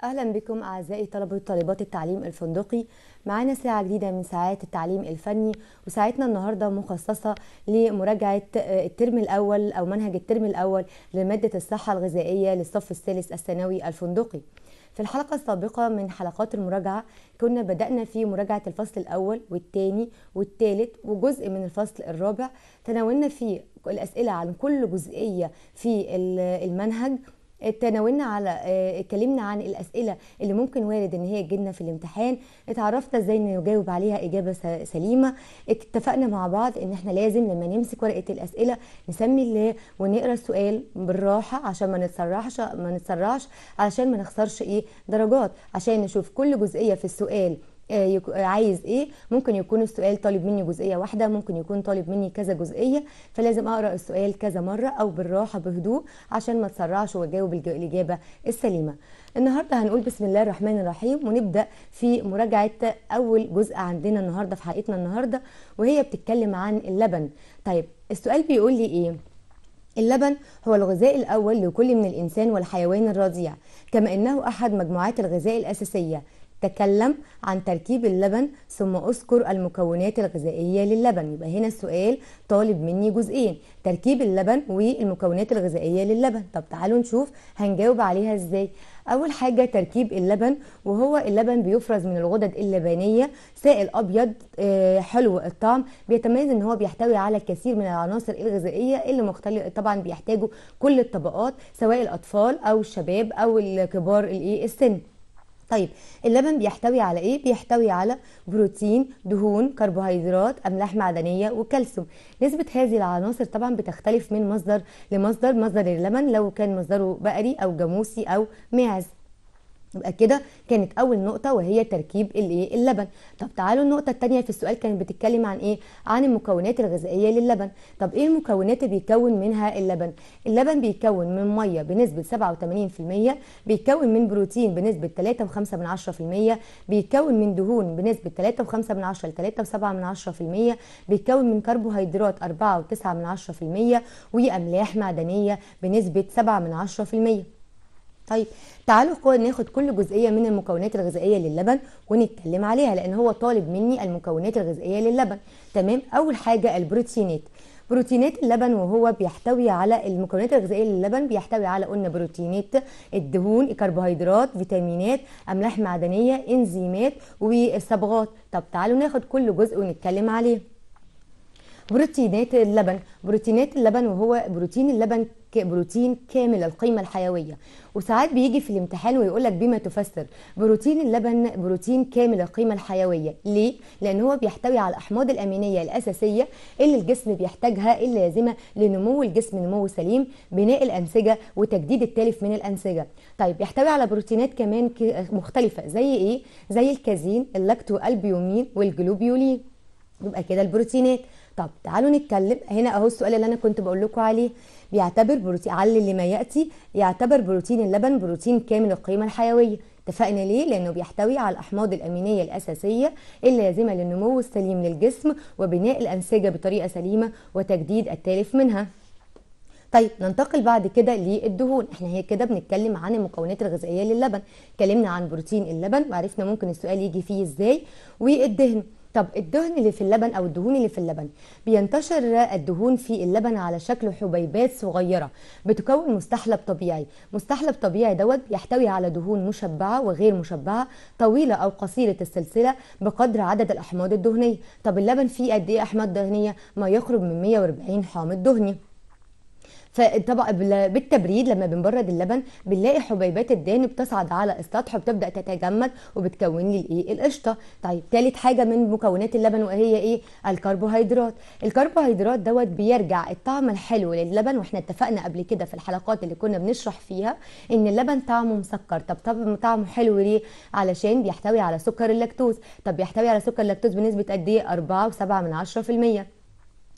اهلا بكم اعزائي طلبه وطالبات التعليم الفندقي معانا ساعه جديده من ساعات التعليم الفني وساعتنا النهارده مخصصه لمراجعه الترم الاول او منهج الترم الاول لماده الصحه الغذائيه للصف الثالث الثانوي الفندقي في الحلقة السابقة من حلقات المراجعة كنا بدأنا في مراجعة الفصل الأول والثاني والثالث وجزء من الفصل الرابع تناولنا فيه الأسئلة عن كل جزئية في المنهج تناولنا على اتكلمنا عن الاسئله اللي ممكن وارد ان هي تجيلنا في الامتحان اتعرفنا ازاي نجاوب عليها اجابه سليمه اتفقنا مع بعض ان احنا لازم لما نمسك ورقه الاسئله نسمي الله ونقرا السؤال بالراحه عشان ما نتسرعش ما نتسرعش علشان ما نخسرش ايه درجات عشان نشوف كل جزئيه في السؤال عايز ايه ممكن يكون السؤال طالب مني جزئيه واحده ممكن يكون طالب مني كذا جزئيه فلازم اقرا السؤال كذا مره او بالراحه بهدوء عشان ما اتسرعش واجاوب الاجابه السليمه النهارده هنقول بسم الله الرحمن الرحيم ونبدا في مراجعه اول جزء عندنا النهارده في حلقتنا النهارده وهي بتتكلم عن اللبن طيب السؤال بيقول لي ايه اللبن هو الغذاء الأول لكل من الإنسان والحيوان الرضيع كما أنه أحد مجموعات الغذاء الأساسية تكلم عن تركيب اللبن ثم اذكر المكونات الغذائيه للبن يبقى هنا السؤال طالب مني جزئين تركيب اللبن والمكونات الغذائيه للبن طب تعالوا نشوف هنجاوب عليها ازاي اول حاجه تركيب اللبن وهو اللبن بيفرز من الغدد اللبنيه سائل ابيض حلو الطعم بيتميز ان هو بيحتوي على كثير من العناصر الغذائيه اللي مختلف طبعا بيحتاجه كل الطبقات سواء الاطفال او الشباب او الكبار الايه السن طيب اللبن بيحتوي على ايه بيحتوي على بروتين دهون كربوهيدرات املاح معدنيه وكالسيوم نسبه هذه العناصر طبعا بتختلف من مصدر لمصدر مصدر اللبن لو كان مصدره بقري او جاموسي او ماعز يبقى كده كانت اول نقطه وهي تركيب الايه اللبن طب تعالوا النقطه الثانيه في السؤال كانت بتتكلم عن ايه عن المكونات الغذائيه للبن طب ايه المكونات اللي بيكون منها اللبن اللبن بيكون من ميه بنسبه 87% بيكون من بروتين بنسبه 3.5% بيكون من دهون بنسبه 3.5 ل 3.7% بيكون من كربوهيدرات 4.9% واملاح معدنيه بنسبه 7% طيب تعالوا ناخد كل جزئيه من المكونات الغذائيه للبن ونتكلم عليها لان هو طالب مني المكونات الغذائيه للبن تمام اول حاجه البروتينات بروتينات اللبن وهو بيحتوي على المكونات الغذائيه للبن بيحتوي على قلنا بروتينات الدهون الكربوهيدرات فيتامينات املاح معدنيه انزيمات والصبغات طب تعالوا ناخد كل جزء ونتكلم عليه بروتينات اللبن بروتينات اللبن وهو بروتين اللبن بروتين كامل القيمة الحيوية وساعات بيجي في الامتحان ويقول لك بما تفسر بروتين اللبن بروتين كامل القيمة الحيوية ليه؟ لأن هو بيحتوي على الأحماض الأمينية الأساسية اللي الجسم بيحتاجها اللازمة لنمو الجسم نمو سليم بناء الأنسجة وتجديد التالف من الأنسجة طيب بيحتوي على بروتينات كمان مختلفة زي إيه؟ زي الكازين اللاكتو البيومين والجلوبيولين يبقى كده البروتينات طب تعالوا نتكلم هنا اهو السؤال اللي انا كنت بقول لكم عليه بيعتبر بروتين علل لما ياتي يعتبر بروتين اللبن بروتين كامل القيمه الحيويه اتفقنا ليه لانه بيحتوي على الاحماض الامينيه الاساسيه اللازمه للنمو السليم للجسم وبناء الانسجه بطريقه سليمه وتجديد التالف منها طيب ننتقل بعد كده للدهون احنا هي كده بنتكلم عن المكونات الغذائيه للبن اتكلمنا عن بروتين اللبن وعرفنا ممكن السؤال يجي فيه ازاي والدهن طب الدهن اللي في اللبن او الدهون اللي في اللبن بينتشر الدهون في اللبن على شكل حبيبات صغيره بتكون مستحلب طبيعي مستحلب طبيعي دوت بيحتوي على دهون مشبعه وغير مشبعه طويله او قصيره السلسله بقدر عدد الاحماض الدهنيه طب اللبن فيه قد ايه احماض دهنيه ما يقرب من 140 حامض دهني فطبعا بالتبريد لما بنبرد اللبن بنلاقي حبيبات الدهن بتصعد على السطح وبتبدا تتجمد وبتكون لي الايه القشطه طيب ثالث حاجه من مكونات اللبن وهي ايه الكربوهيدرات الكربوهيدرات دوت بيرجع الطعم الحلو للبن واحنا اتفقنا قبل كده في الحلقات اللي كنا بنشرح فيها ان اللبن طعمه مسكر طب طب طعمه حلو ليه علشان بيحتوي على سكر اللاكتوز طب بيحتوي على سكر اللاكتوز بنسبه قد ايه 4.7 من 10%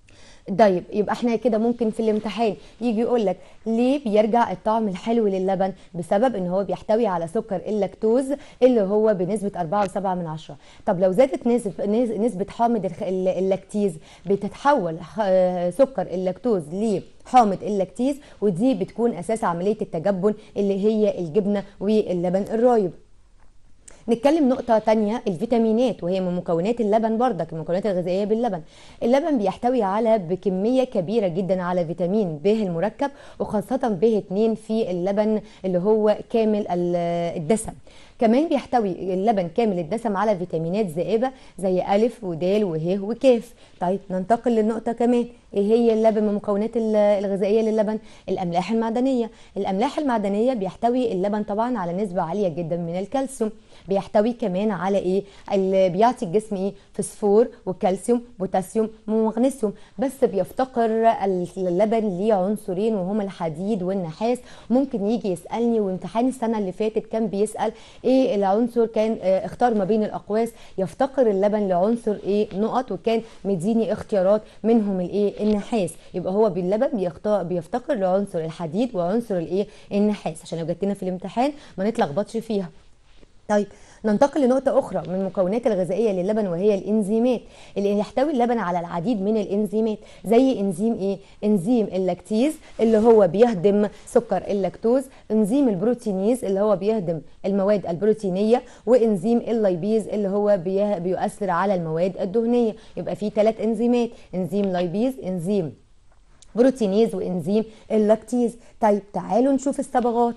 طيب يبقى احنا كده ممكن في الامتحان يجي يقول لك ليه بيرجع الطعم الحلو للبن بسبب ان هو بيحتوي على سكر اللاكتوز اللي هو بنسبه 4.7 من عشرة طب لو زادت نسبه نسبه حامض الخ- ال- اللاكتيز بتتحول ح- سكر اللاكتوز لحامض اللاكتيز ودي بتكون اساس عمليه التجبن اللي هي الجبنه واللبن الرايب نتكلم نقطة تانية الفيتامينات وهي من مكونات اللبن بردك المكونات الغذائية باللبن اللبن بيحتوي على بكمية كبيرة جدا على فيتامين ب المركب وخاصة ب 2 في اللبن اللي هو كامل ال- الدسم كمان بيحتوي اللبن كامل الدسم على فيتامينات زائبة زي ألف ودال وه وكاف طيب ننتقل للنقطة كمان ايه هي اللبن من المكونات ال- الغذائية للبن الأملاح المعدنية الأملاح المعدنية بيحتوي اللبن طبعا على نسبة عالية جدا من الكالسيوم بيحتوي كمان على ايه اللي بيعطي الجسم ايه فسفور وكالسيوم بوتاسيوم ومغنيسيوم بس بيفتقر اللبن ليه عنصرين وهما الحديد والنحاس ممكن يجي يسالني وامتحان السنه اللي فاتت كان بيسال ايه العنصر كان آه، اختار ما بين الاقواس يفتقر اللبن لعنصر ايه نقط وكان مديني اختيارات منهم الايه النحاس يبقى هو باللبن بيختار بيفتقر لعنصر الحديد وعنصر الايه النحاس عشان لو جت لنا في الامتحان ما نتلخبطش فيها طيب ننتقل لنقطة أخرى من المكونات الغذائية للبن وهي الإنزيمات اللي يحتوي اللبن على العديد من الإنزيمات زي إنزيم إيه؟ إنزيم اللاكتيز اللي هو بيهضم سكر اللاكتوز إنزيم البروتينيز اللي هو بيهضم المواد البروتينية وإنزيم اللايبيز اللي هو بيه- بيؤثر على المواد الدهنية يبقى في ثلاث إنزيمات إنزيم لايبيز إنزيم بروتينيز وإنزيم اللاكتيز طيب تعالوا نشوف الصبغات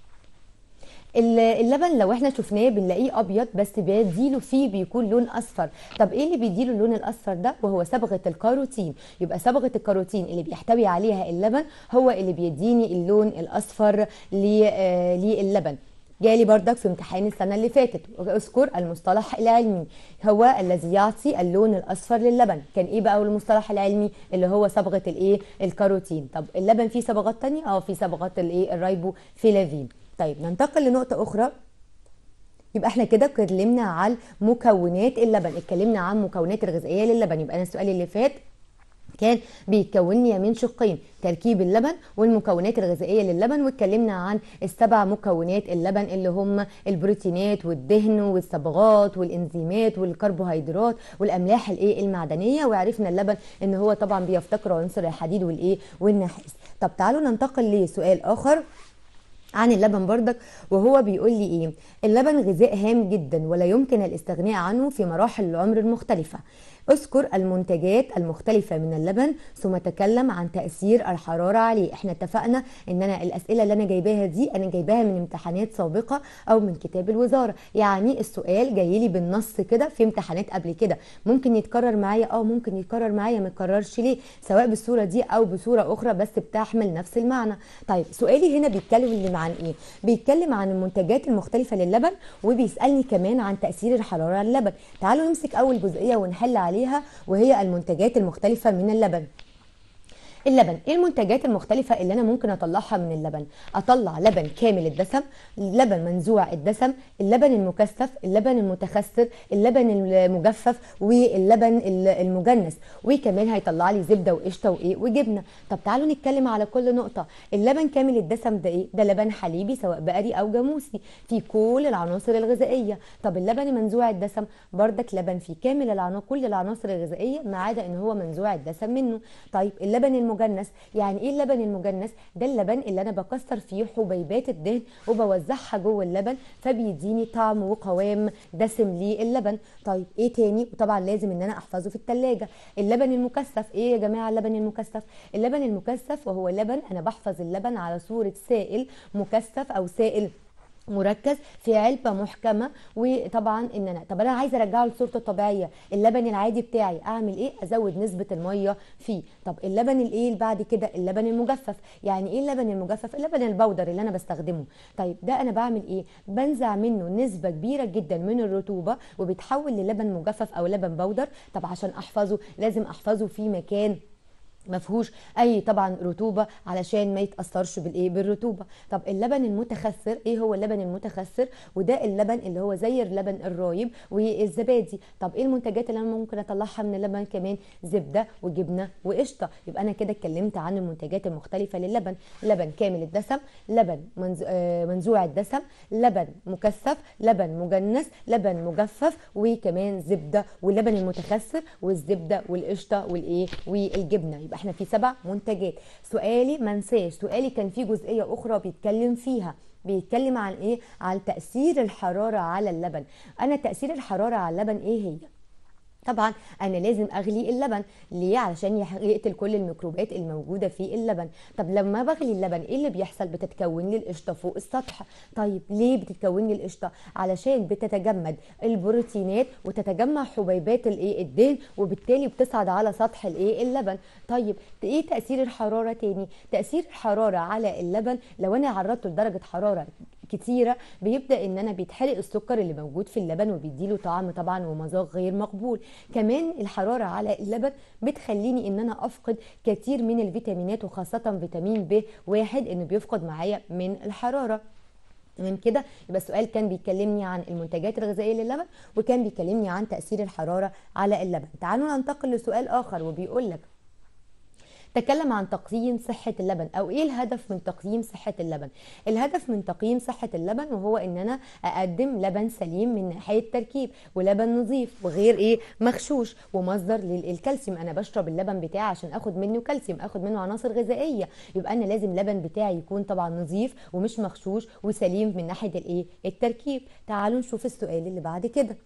ال- اللبن لو احنا شفناه بنلاقيه ابيض بس بيديله فيه بيكون لون اصفر طب ايه اللي بيديله اللون الاصفر ده وهو صبغه الكاروتين يبقى صبغه الكاروتين اللي بيحتوي عليها اللبن هو اللي بيديني اللون الاصفر ل- آه، للبن جالي بردك في امتحان السنة اللي فاتت اذكر المصطلح العلمي هو الذي يعطي اللون الأصفر للبن كان ايه بقى المصطلح العلمي اللي هو صبغة الايه الكاروتين طب اللبن فيه صبغات تانية اه فيه صبغات الايه الرايبوفيلافين طيب ننتقل لنقطة أخرى يبقى احنا كده اتكلمنا عن مكونات اللبن اتكلمنا عن مكونات الغذائيه للبن يبقى انا السؤال اللي فات كان بيتكون لي من شقين تركيب اللبن والمكونات الغذائيه للبن واتكلمنا عن السبع مكونات اللبن اللي هم البروتينات والدهن والصبغات والانزيمات والكربوهيدرات والاملاح الايه المعدنيه وعرفنا اللبن ان هو طبعا بيفتقر عنصر الحديد والايه والنحاس طب تعالوا ننتقل لسؤال اخر عن اللبن بردك وهو بيقول لي ايه اللبن غذاء هام جدا ولا يمكن الاستغناء عنه في مراحل العمر المختلفة اذكر المنتجات المختلفة من اللبن ثم تكلم عن تأثير الحرارة عليه احنا اتفقنا ان انا الاسئلة اللي انا جايباها دي انا جايباها من امتحانات سابقة او من كتاب الوزارة يعني السؤال جاي لي بالنص كده في امتحانات قبل كده ممكن يتكرر معايا اه ممكن يتكرر معايا ما يتكررش ليه سواء بالصورة دي او بصورة اخرى بس بتحمل نفس المعنى طيب سؤالي هنا بيتكلم عن ايه بيتكلم عن المنتجات المختلفة للبن وبيسألني كمان عن تأثير الحرارة على اللبن تعالوا نمسك اول جزئية ونحل عليها وهي المنتجات المختلفة من اللبن اللبن ايه المنتجات المختلفة اللي انا ممكن اطلعها من اللبن اطلع لبن كامل الدسم لبن منزوع الدسم اللبن المكثف اللبن المتخثر اللبن المجفف واللبن المجنس وكمان هيطلع لي زبدة وقشطة وايه وجبنة طب تعالوا نتكلم على كل نقطة اللبن كامل الدسم ده ايه ده لبن حليبي سواء بقري او جاموسي فيه كل العناصر الغذائية طب اللبن منزوع الدسم بردك لبن فيه كامل العناصر كل العناصر الغذائية ما عدا ان هو منزوع الدسم منه طيب اللبن المجنس يعني ايه اللبن المجنس ده اللبن اللي انا بكسر فيه حبيبات الدهن وبوزعها جوه اللبن فبيديني طعم وقوام دسم للبن طيب ايه تاني وطبعا لازم ان انا احفظه في التلاجة اللبن المكثف ايه يا جماعه اللبن المكثف اللبن المكثف وهو لبن انا بحفظ اللبن على صوره سائل مكثف او سائل مركز في علبه محكمه وطبعا ان انا طب انا عايزه ارجعه لصورته الطبيعيه اللبن العادي بتاعي اعمل ايه ازود نسبه الميه فيه طب اللبن الايه اللي بعد كده اللبن المجفف يعني ايه اللبن المجفف اللبن البودر اللي انا بستخدمه طيب ده انا بعمل ايه بنزع منه نسبه كبيره جدا من الرطوبه وبيتحول للبن مجفف او لبن بودر طب عشان احفظه لازم احفظه في مكان ما فيهوش اي طبعا رطوبه علشان ما يتاثرش بالايه بالرطوبه طب اللبن المتخثر ايه هو اللبن المتخثر وده اللبن اللي هو زي اللبن الرايب والزبادي طب ايه المنتجات اللي انا ممكن اطلعها من اللبن كمان زبده وجبنه وقشطه يبقى انا كده اتكلمت عن المنتجات المختلفه للبن لبن كامل الدسم لبن منز- آه، منزوع الدسم لبن مكثف لبن مجنس لبن مجفف وكمان زبده واللبن المتخثر والزبده والقشطه والايه والجبنه يبقى احنا في سبع منتجات سؤالي ما انساش سؤالي كان في جزئيه اخرى بيتكلم فيها بيتكلم عن ايه عن تاثير الحراره على اللبن انا تاثير الحراره على اللبن ايه هي طبعا انا لازم اغلي اللبن ليه علشان يح- يقتل كل الميكروبات الموجوده في اللبن طب لما بغلي اللبن ايه اللي بيحصل بتتكون لي القشطه فوق السطح طيب ليه بتتكون لي القشطه علشان بتتجمد البروتينات وتتجمع حبيبات الايه الدهن وبالتالي بتصعد على سطح الايه اللبن طيب ايه تاثير الحراره تاني تاثير الحراره على اللبن لو انا عرضته لدرجه حراره كتيره بيبدا ان انا بيتحرق السكر اللي موجود في اللبن وبيديله طعم طبعا ومذاق غير مقبول كمان الحراره على اللبن بتخليني ان انا افقد كتير من الفيتامينات وخاصه فيتامين ب واحد انه بيفقد معايا من الحراره تمام كده يبقى السؤال كان بيكلمني عن المنتجات الغذائيه للبن وكان بيكلمني عن تاثير الحراره على اللبن تعالوا ننتقل لسؤال اخر وبيقول لك تكلم عن تقييم صحة اللبن أو إيه الهدف من تقييم صحة اللبن الهدف من تقييم صحة اللبن وهو إن أنا أقدم لبن سليم من ناحية التركيب ولبن نظيف وغير إيه مغشوش ومصدر للكالسيوم أنا بشرب اللبن بتاعي عشان أخد منه كالسيوم أخد منه عناصر غذائية يبقى أنا لازم اللبن بتاعي يكون طبعا نظيف ومش مغشوش وسليم من ناحية الإيه التركيب تعالوا نشوف السؤال اللي بعد كده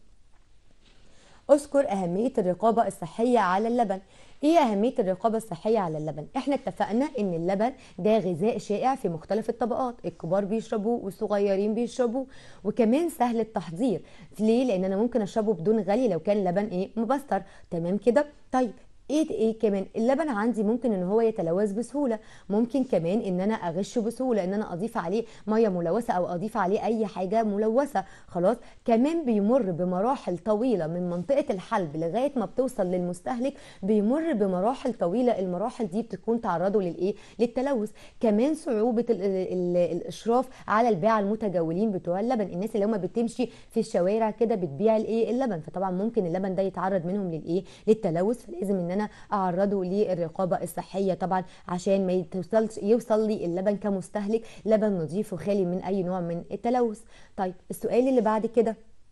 اذكر أهمية الرقابة الصحية على اللبن ايه أهمية الرقابة الصحية على اللبن احنا اتفقنا ان اللبن ده غذاء شائع في مختلف الطبقات الكبار بيشربوه والصغيرين بيشربوه وكمان سهل التحضير ليه لان انا ممكن اشربه بدون غلي لو كان لبن ايه مبستر تمام كده طيب ايه ايه كمان اللبن عندي ممكن ان هو يتلوث بسهوله ممكن كمان ان انا اغشه بسهوله ان انا اضيف عليه ميه ملوثه او اضيف عليه اي حاجه ملوثه خلاص كمان بيمر بمراحل طويله من منطقه الحلب لغايه ما بتوصل للمستهلك بيمر بمراحل طويله المراحل دي بتكون تعرضه للايه للتلوث كمان صعوبه ال ال الاشراف على البيع المتجولين بتوع اللبن الناس اللي هم بتمشي في الشوارع كده بتبيع الايه اللبن فطبعا ممكن اللبن ده يتعرض منهم للايه للتلوث فلازم ان انا اعرضه للرقابه الصحيه طبعا عشان ما يوصلش يوصل لي اللبن كمستهلك لبن نظيف وخالي من اي نوع من التلوث طيب السؤال اللي بعد كده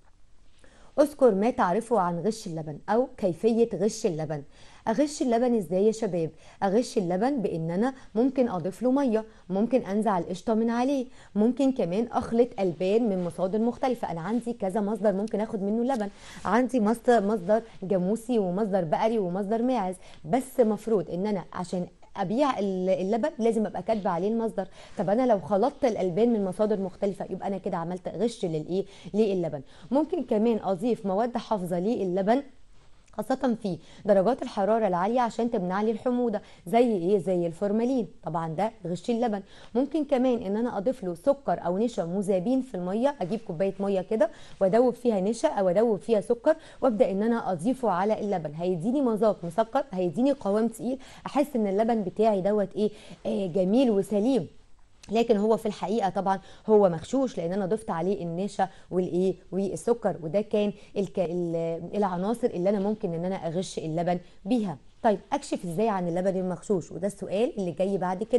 اذكر ما تعرفه عن غش اللبن او كيفيه غش اللبن اغش اللبن ازاي يا شباب اغش اللبن بان انا ممكن اضيف له ميه ممكن انزع القشطه من عليه ممكن كمان اخلط البان من مصادر مختلفه انا عندي كذا مصدر ممكن اخد منه لبن عندي مصدر مصدر جاموسي ومصدر بقري ومصدر ماعز بس مفروض ان انا عشان ابيع اللبن لازم ابقى كاتبه عليه المصدر طب انا لو خلطت الالبان من مصادر مختلفه يبقى انا كده عملت غش للايه للبن ممكن كمان اضيف مواد حافظه للبن خاصة في درجات الحرارة العالية عشان تمنع لي الحموضة زي ايه زي الفورمالين طبعا ده غش اللبن ممكن كمان ان انا اضيف له سكر او نشا مذابين في المية اجيب كوباية مية كده وادوب فيها نشا او ادوب فيها سكر وابدا ان انا اضيفه على اللبن هيديني مذاق مسكر هيديني قوام تقيل احس ان اللبن بتاعي دوت ايه آه جميل وسليم لكن هو في الحقيقه طبعا هو مغشوش لان انا ضفت عليه النشا والايه والسكر وده كان الك... العناصر اللي انا ممكن ان انا اغش اللبن بيها طيب اكشف ازاي عن اللبن المغشوش وده السؤال اللي جاي بعد كده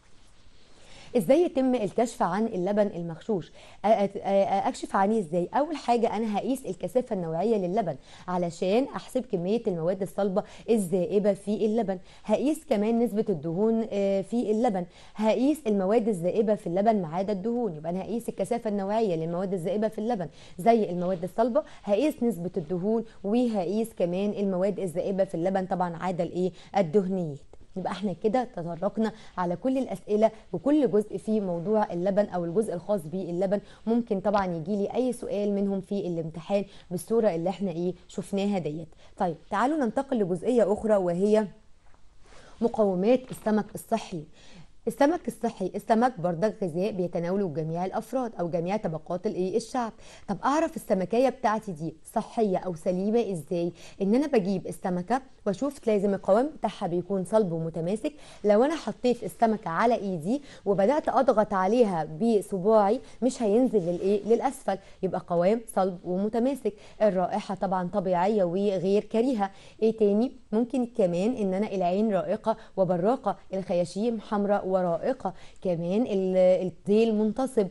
ازاي يتم الكشف عن اللبن المغشوش اكشف عنيه ازاي اول حاجه انا هقيس الكثافه النوعيه للبن علشان احسب كميه المواد الصلبه الزائبه في اللبن هقيس كمان نسبه الدهون في اللبن هقيس المواد الزائبه في اللبن ما عدا الدهون يبقى انا هقيس الكثافه النوعيه للمواد الزائبه في اللبن زي المواد الصلبه هقيس نسبه الدهون وهقيس كمان المواد الزائبه في اللبن طبعا عدا الايه الدهنيات يبقى احنا كده تطرقنا على كل الاسئله وكل جزء في موضوع اللبن او الجزء الخاص باللبن ممكن طبعا يجي لي اي سؤال منهم في الامتحان بالصوره اللي احنا ايه شفناها ديت طيب تعالوا ننتقل لجزئيه اخرى وهي مقومات السمك الصحي السمك الصحي السمك برضك غذاء بيتناوله جميع الافراد او جميع طبقات الايه الشعب طب اعرف السمكيه بتاعتي دي صحيه او سليمه ازاي ان انا بجيب السمكه واشوف لازم القوام بتاعها بيكون صلب ومتماسك لو انا حطيت السمكه على ايدي وبدات اضغط عليها بصباعي مش هينزل للايه للاسفل يبقى قوام صلب ومتماسك الرائحه طبعا طبيعيه وغير كريهه ايه تاني ممكن كمان ان انا العين رائقه وبراقه الخياشيم حمراء ورائقه كمان الديل منتصب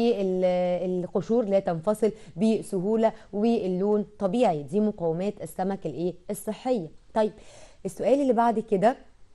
والقشور لا تنفصل بسهوله واللون طبيعي دي مقومات السمك الايه الصحيه طيب السؤال اللي بعد كده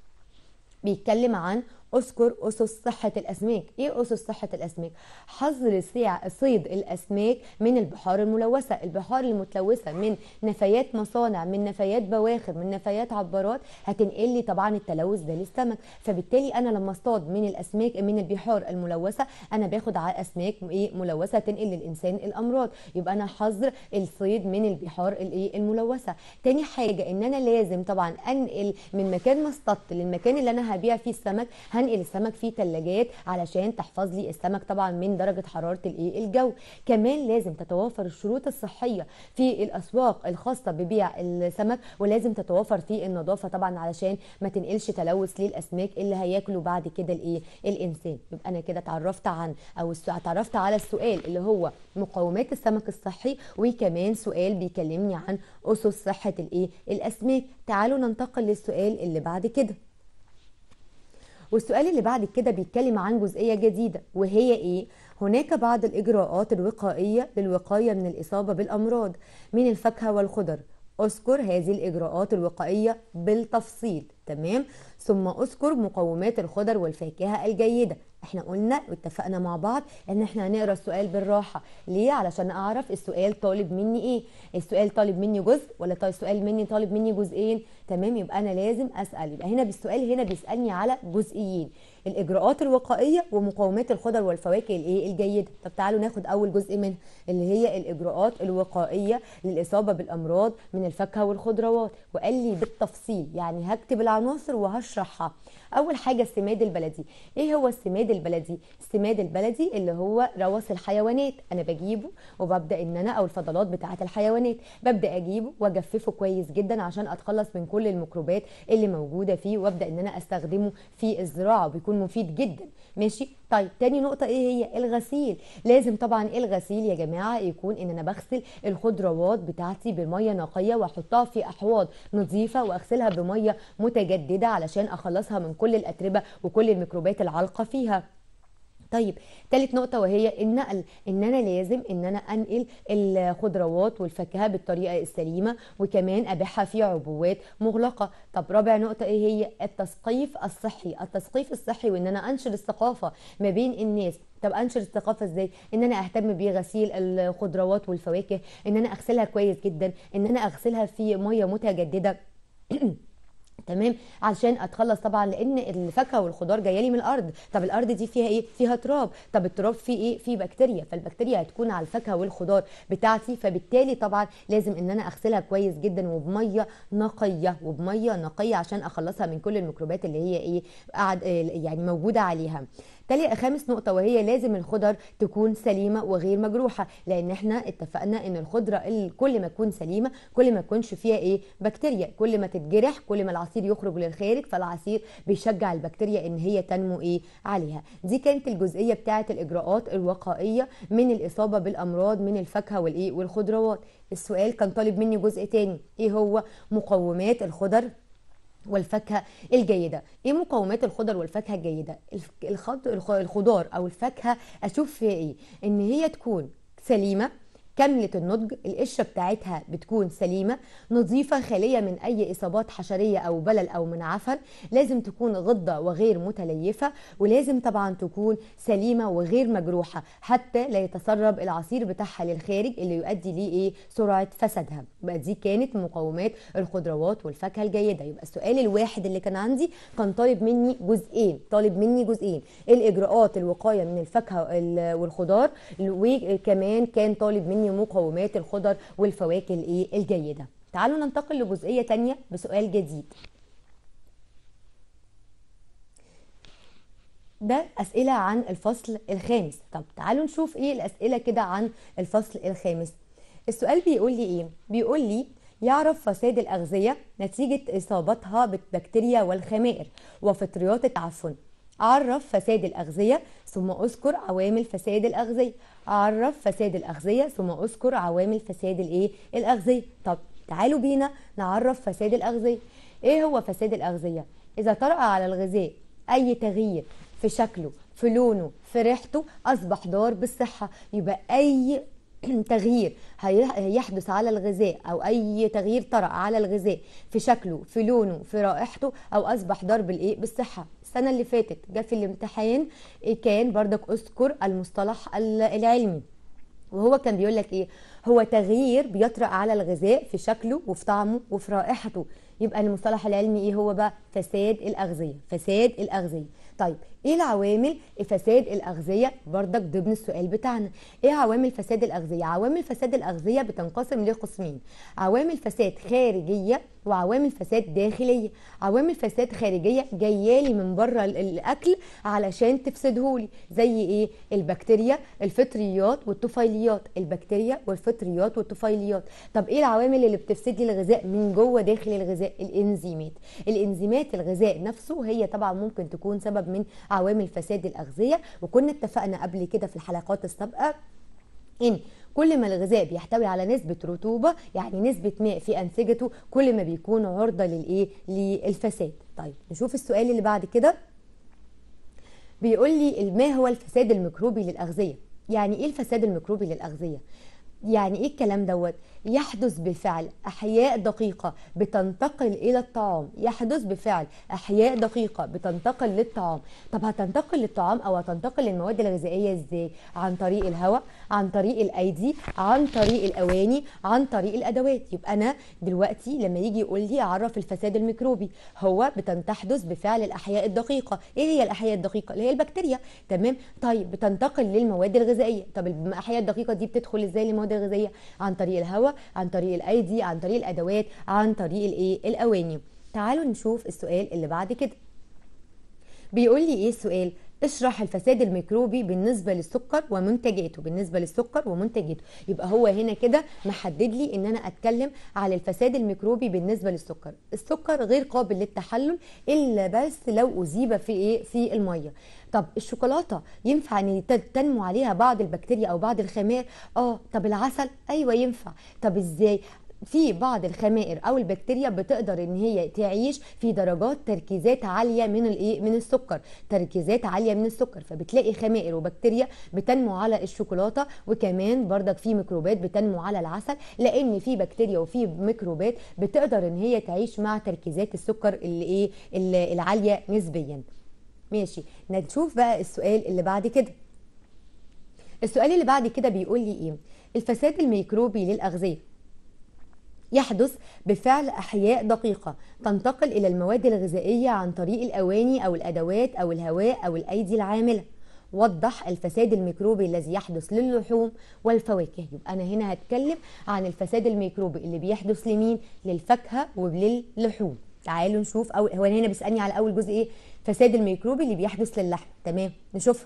بيتكلم عن اذكر اسس صحه الاسماك ايه اسس صحه الاسماك حظر صيد الاسماك من البحار الملوثه البحار المتلوثه من نفايات مصانع من نفايات بواخر من نفايات عبارات هتنقل لي طبعا التلوث ده للسمك فبالتالي انا لما اصطاد من الاسماك من البحار الملوثه انا باخد على اسماك ايه ملوثه تنقل للانسان الامراض يبقى انا حظر الصيد من البحار الايه الملوثه تاني حاجه ان انا لازم طبعا انقل من مكان ما اصطدت للمكان اللي انا هبيع فيه السمك هنقل السمك في ثلاجات علشان تحفظ لي السمك طبعا من درجه حراره الايه الجو كمان لازم تتوافر الشروط الصحيه في الاسواق الخاصه ببيع السمك ولازم تتوافر في النظافه طبعا علشان ما تنقلش تلوث للاسماك اللي هياكلوا بعد كده الايه الانسان يبقى انا كده اتعرفت عن او اتعرفت على السؤال اللي هو مقومات السمك الصحي وكمان سؤال بيكلمني عن اسس صحه الايه الاسماك تعالوا ننتقل للسؤال اللي بعد كده والسؤال اللي بعد كده بيتكلم عن جزئية جديدة وهي ايه؟ هناك بعض الإجراءات الوقائية للوقاية من الإصابة بالأمراض من الفاكهة والخضر اذكر هذه الإجراءات الوقائية بالتفصيل تمام ثم اذكر مقومات الخضر والفاكهة الجيدة احنا قلنا واتفقنا مع بعض ان احنا هنقرا السؤال بالراحه ليه علشان اعرف السؤال طالب مني ايه السؤال طالب مني جزء ولا السؤال مني طالب مني جزئين تمام يبقى انا لازم اسال يبقى هنا بالسؤال هنا بيسالني على جزئيين الاجراءات الوقائيه ومقومات الخضر والفواكه الايه الجيده طب تعالوا ناخد اول جزء منها اللي هي الاجراءات الوقائيه للاصابه بالامراض من الفاكهه والخضروات وقال لي بالتفصيل يعني هكتب العناصر وهشرحها اول حاجه السماد البلدي ايه هو السماد البلدي السماد البلدي اللي هو روث الحيوانات انا بجيبه وببدا ان انا او الفضلات بتاعه الحيوانات ببدا اجيبه واجففه كويس جدا عشان اتخلص من كل الميكروبات اللي موجوده فيه وابدا ان انا استخدمه في الزراعه وبيكون مفيد جدا ماشي طيب تاني نقطة ايه هي الغسيل لازم طبعا الغسيل يا جماعة يكون ان انا بغسل الخضروات بتاعتي بمية نقية واحطها في احواض نظيفة واغسلها بمية متجددة علشان اخلصها من كل الاتربة وكل الميكروبات العالقة فيها طيب ثالث نقطه وهي النقل ان انا لازم ان انا انقل الخضروات والفاكهه بالطريقه السليمه وكمان ابيعها في عبوات مغلقه طب رابع نقطه ايه هي التثقيف الصحي التثقيف الصحي وان انا انشر الثقافه ما بين الناس طب انشر الثقافه ازاي ان انا اهتم بغسيل الخضروات والفواكه ان انا اغسلها كويس جدا ان انا اغسلها في ميه متجدده تمام عشان اتخلص طبعا لان الفاكهه والخضار جايه لي من الارض طب الارض دي فيها ايه فيها تراب طب التراب فيه ايه فيه بكتيريا فالبكتيريا هتكون على الفاكهه والخضار بتاعتي فبالتالي طبعا لازم ان انا اغسلها كويس جدا وبميه نقيه وبميه نقيه عشان اخلصها من كل الميكروبات اللي هي ايه قاعد يعني موجوده عليها تالي خامس نقطه وهي لازم الخضر تكون سليمه وغير مجروحه لان احنا اتفقنا ان الخضره كل ما تكون سليمه كل ما يكونش فيها ايه بكتيريا كل ما تتجرح كل ما العصير يخرج للخارج فالعصير بيشجع البكتيريا ان هي تنمو ايه عليها دي كانت الجزئيه بتاعه الاجراءات الوقائيه من الاصابه بالامراض من الفاكهه والايه والخضروات السؤال كان طالب مني جزء تاني ايه هو مقومات الخضر والفاكهه الجيده ايه مقومات الخضر والفاكهه الجيده الخضار او الفاكهه اشوف فيها ايه ان هي تكون سليمه كاملة النضج القشرة بتاعتها بتكون سليمة نظيفة خالية من أي إصابات حشرية أو بلل أو من عفن لازم تكون غضة وغير متليفة ولازم طبعا تكون سليمة وغير مجروحة حتى لا يتسرب العصير بتاعها للخارج اللي يؤدي ليه إيه سرعة فسادها يبقى دي كانت مقومات الخضروات والفاكهة الجيدة يبقى السؤال الواحد اللي كان عندي كان طالب مني جزئين طالب مني جزئين الإجراءات الوقاية من الفاكهة والخضار وكمان كان طالب مني مقومات الخضر والفواكه الايه الجيده تعالوا ننتقل لجزئيه تانية بسؤال جديد ده أسئلة عن الفصل الخامس طب تعالوا نشوف ايه الأسئلة كده عن الفصل الخامس السؤال بيقول لي ايه بيقول لي يعرف فساد الأغذية نتيجة إصابتها بالبكتيريا والخمائر وفطريات التعفن عرف فساد الأغذية ثم أذكر عوامل فساد الأغذية عرف فساد الأغذية ثم أذكر عوامل فساد الإيه الأغذية طب تعالوا بينا نعرف فساد الأغذية إيه هو فساد الأغذية إذا طرأ على الغذاء أي تغيير في شكله في لونه في ريحته أصبح ضار بالصحة يبقى أي تغيير هيحدث على الغذاء او اي تغيير طرأ على الغذاء في شكله في لونه في رائحته او اصبح ضار بالايه بالصحه السنه اللي فاتت جه في الامتحان كان بردك اذكر المصطلح العلمي وهو كان بيقول لك ايه هو تغيير بيطرأ على الغذاء في شكله وفي طعمه وفي رائحته يبقى المصطلح العلمي ايه هو بقى فساد الاغذيه فساد الاغذيه طيب ايه العوامل فساد الاغذيه بردك ضمن السؤال بتاعنا ايه عوامل فساد الاغذيه عوامل فساد الاغذيه بتنقسم لقسمين عوامل فساد خارجيه وعوامل فساد داخليه عوامل فساد خارجيه جايالي من بره الاكل علشان تفسدهولي زي ايه البكتيريا الفطريات والطفيليات البكتيريا والفطريات والطفيليات طب ايه العوامل اللي بتفسد لي الغذاء من جوه داخل الغذاء الانزيمات الانزيمات الغذاء نفسه هي طبعا ممكن تكون سبب من عوامل فساد الاغذيه وكنا اتفقنا قبل كده في الحلقات السابقه ان كل ما الغذاء بيحتوي على نسبة رطوبة يعني نسبة ماء في أنسجته كل ما بيكون عرضة للإيه؟ للفساد طيب نشوف السؤال اللي بعد كده بيقول لي ما هو الفساد الميكروبي للأغذية يعني إيه الفساد الميكروبي للأغذية يعني ايه الكلام دوت يحدث بفعل احياء دقيقه بتنتقل الى الطعام يحدث بفعل احياء دقيقه بتنتقل للطعام طب هتنتقل للطعام او هتنتقل للمواد الغذائيه ازاي عن طريق الهواء عن طريق الايدي عن طريق الاواني عن طريق الادوات يبقى انا دلوقتي لما يجي يقول لي اعرف الفساد الميكروبي هو بتحدث بفعل الاحياء الدقيقه ايه هي الاحياء الدقيقه اللي هي البكتيريا تمام طيب بتنتقل للمواد الغذائيه طب الاحياء الدقيقه دي بتدخل ازاي للمواد الغذائيه عن طريق الهواء عن طريق الايدي عن طريق الادوات عن طريق الايه الاواني تعالوا نشوف السؤال اللي بعد كده بيقول لي ايه السؤال اشرح الفساد الميكروبي بالنسبه للسكر ومنتجاته بالنسبه للسكر ومنتجاته يبقى هو هنا كده محدد لي ان انا اتكلم على الفساد الميكروبي بالنسبه للسكر السكر غير قابل للتحلل الا بس لو اذيب في ايه في الميه طب الشوكولاته ينفع ان تنمو عليها بعض البكتيريا او بعض الخمائر اه طب العسل ايوه ينفع طب ازاي في بعض الخمائر او البكتيريا بتقدر ان هي تعيش في درجات تركيزات عاليه من الايه من السكر تركيزات عاليه من السكر فبتلاقي خمائر وبكتيريا بتنمو على الشوكولاته وكمان بردك في ميكروبات بتنمو على العسل لان في بكتيريا وفي ميكروبات بتقدر ان هي تعيش مع تركيزات السكر اللي ايه العاليه نسبيا ماشي نشوف بقى السؤال اللي بعد كده السؤال اللي بعد كده بيقول لي ايه الفساد الميكروبي للاغذيه يحدث بفعل احياء دقيقه تنتقل الى المواد الغذائيه عن طريق الاواني او الادوات او الهواء او الايدي العامله وضح الفساد الميكروبي الذي يحدث للحوم والفواكه يبقى انا هنا هتكلم عن الفساد الميكروبي اللي بيحدث لمين للفاكهه وللحوم تعالوا نشوف أو هو هنا بيسالني على اول جزء ايه فساد الميكروبي اللي بيحدث للحم تمام نشوفها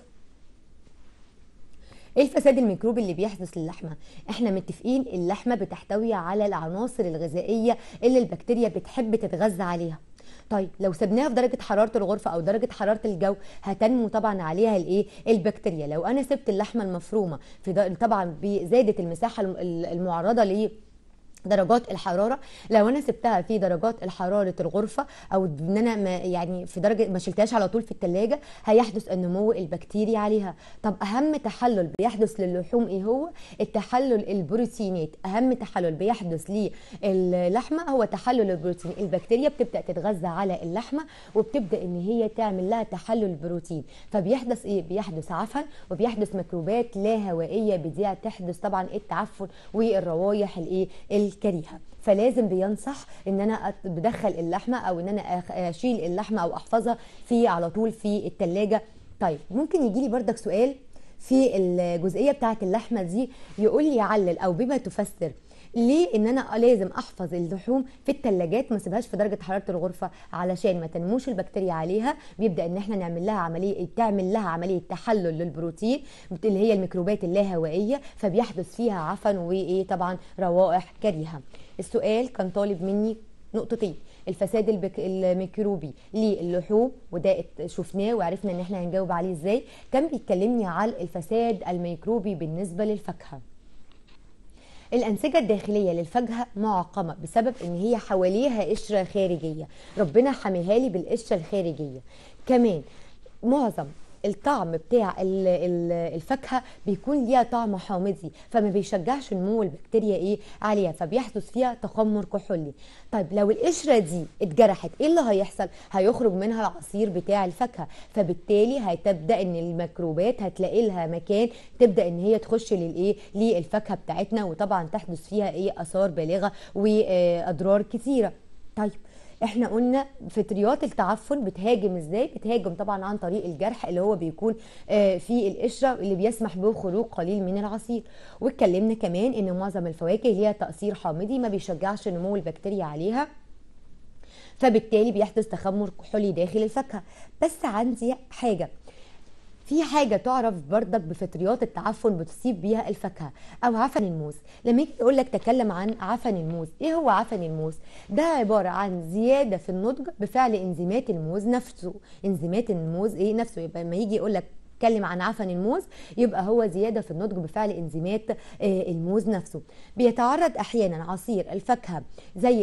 ايه الفساد الميكروبي اللي بيحدث للحمه احنا متفقين اللحمه بتحتوي على العناصر الغذائيه اللي البكتيريا بتحب تتغذى عليها طيب لو سبناها في درجه حراره الغرفه او درجه حراره الجو هتنمو طبعا عليها الايه البكتيريا لو انا سبت اللحمه المفرومه في طبعا زادت المساحه المعرضه ليه درجات الحراره لو انا سبتها في درجات الحراره الغرفه او ان انا ما يعني في درجه ما شلتهاش على طول في الثلاجه هيحدث النمو البكتيري عليها طب اهم تحلل بيحدث للحوم ايه هو التحلل البروتينات اهم تحلل بيحدث للحمه هو تحلل البروتين البكتيريا بتبدا تتغذى على اللحمه وبتبدا ان هي تعمل لها تحلل بروتين فبيحدث ايه بيحدث عفن وبيحدث ميكروبات لا هوائيه بدي تحدث طبعا التعفن والروايح الايه الكريهه فلازم بينصح ان انا بدخل اللحمه او ان انا اشيل اللحمه او احفظها في على طول في الثلاجه طيب ممكن يجي لي بردك سؤال في الجزئيه بتاعه اللحمه دي يقول لي علل او بما تفسر ليه ان انا لازم احفظ اللحوم في الثلاجات ما اسيبهاش في درجه حراره الغرفه علشان ما تنموش البكتيريا عليها بيبدا ان احنا نعمل لها عمليه تعمل لها عمليه تحلل للبروتين اللي هي الميكروبات اللاهوائيه فبيحدث فيها عفن وايه طبعا روائح كريهه السؤال كان طالب مني نقطتين الفساد البك... الميكروبي للحوم وده شفناه وعرفنا ان احنا هنجاوب عليه ازاي كان بيكلمني على الفساد الميكروبي بالنسبه للفاكهه الأنسجة الداخلية للفاكهة معقمة بسبب إن هي حواليها قشرة خارجية ربنا حميها لي بالقشرة الخارجية كمان معظم الطعم بتاع الفاكهه بيكون ليها طعم حامضي فما بيشجعش نمو البكتيريا ايه عليها فبيحدث فيها تخمر كحولي طيب لو القشره دي اتجرحت ايه اللي هيحصل هيخرج منها العصير بتاع الفاكهه فبالتالي هتبدا ان الميكروبات هتلاقي لها مكان تبدا ان هي تخش للايه للفاكهه بتاعتنا وطبعا تحدث فيها ايه اثار بالغه واضرار كثيره طيب احنا قلنا فطريات التعفن بتهاجم ازاي بتهاجم طبعا عن طريق الجرح اللي هو بيكون في القشره اللي بيسمح بخروج قليل من العصير واتكلمنا كمان ان معظم الفواكه ليها تاثير حامضي ما بيشجعش نمو البكتيريا عليها فبالتالي بيحدث تخمر كحولي داخل الفاكهه بس عندي حاجه في حاجه تعرف بردك بفطريات التعفن بتصيب بيها الفاكهه او عفن الموز لما يجي يقول لك تكلم عن عفن الموز ايه هو عفن الموز ده عباره عن زياده في النضج بفعل انزيمات الموز نفسه انزيمات الموز ايه نفسه يبقى لما يجي يقول لك اتكلم عن عفن الموز يبقى هو زياده في النضج بفعل انزيمات الموز نفسه بيتعرض احيانا عصير الفاكهه زي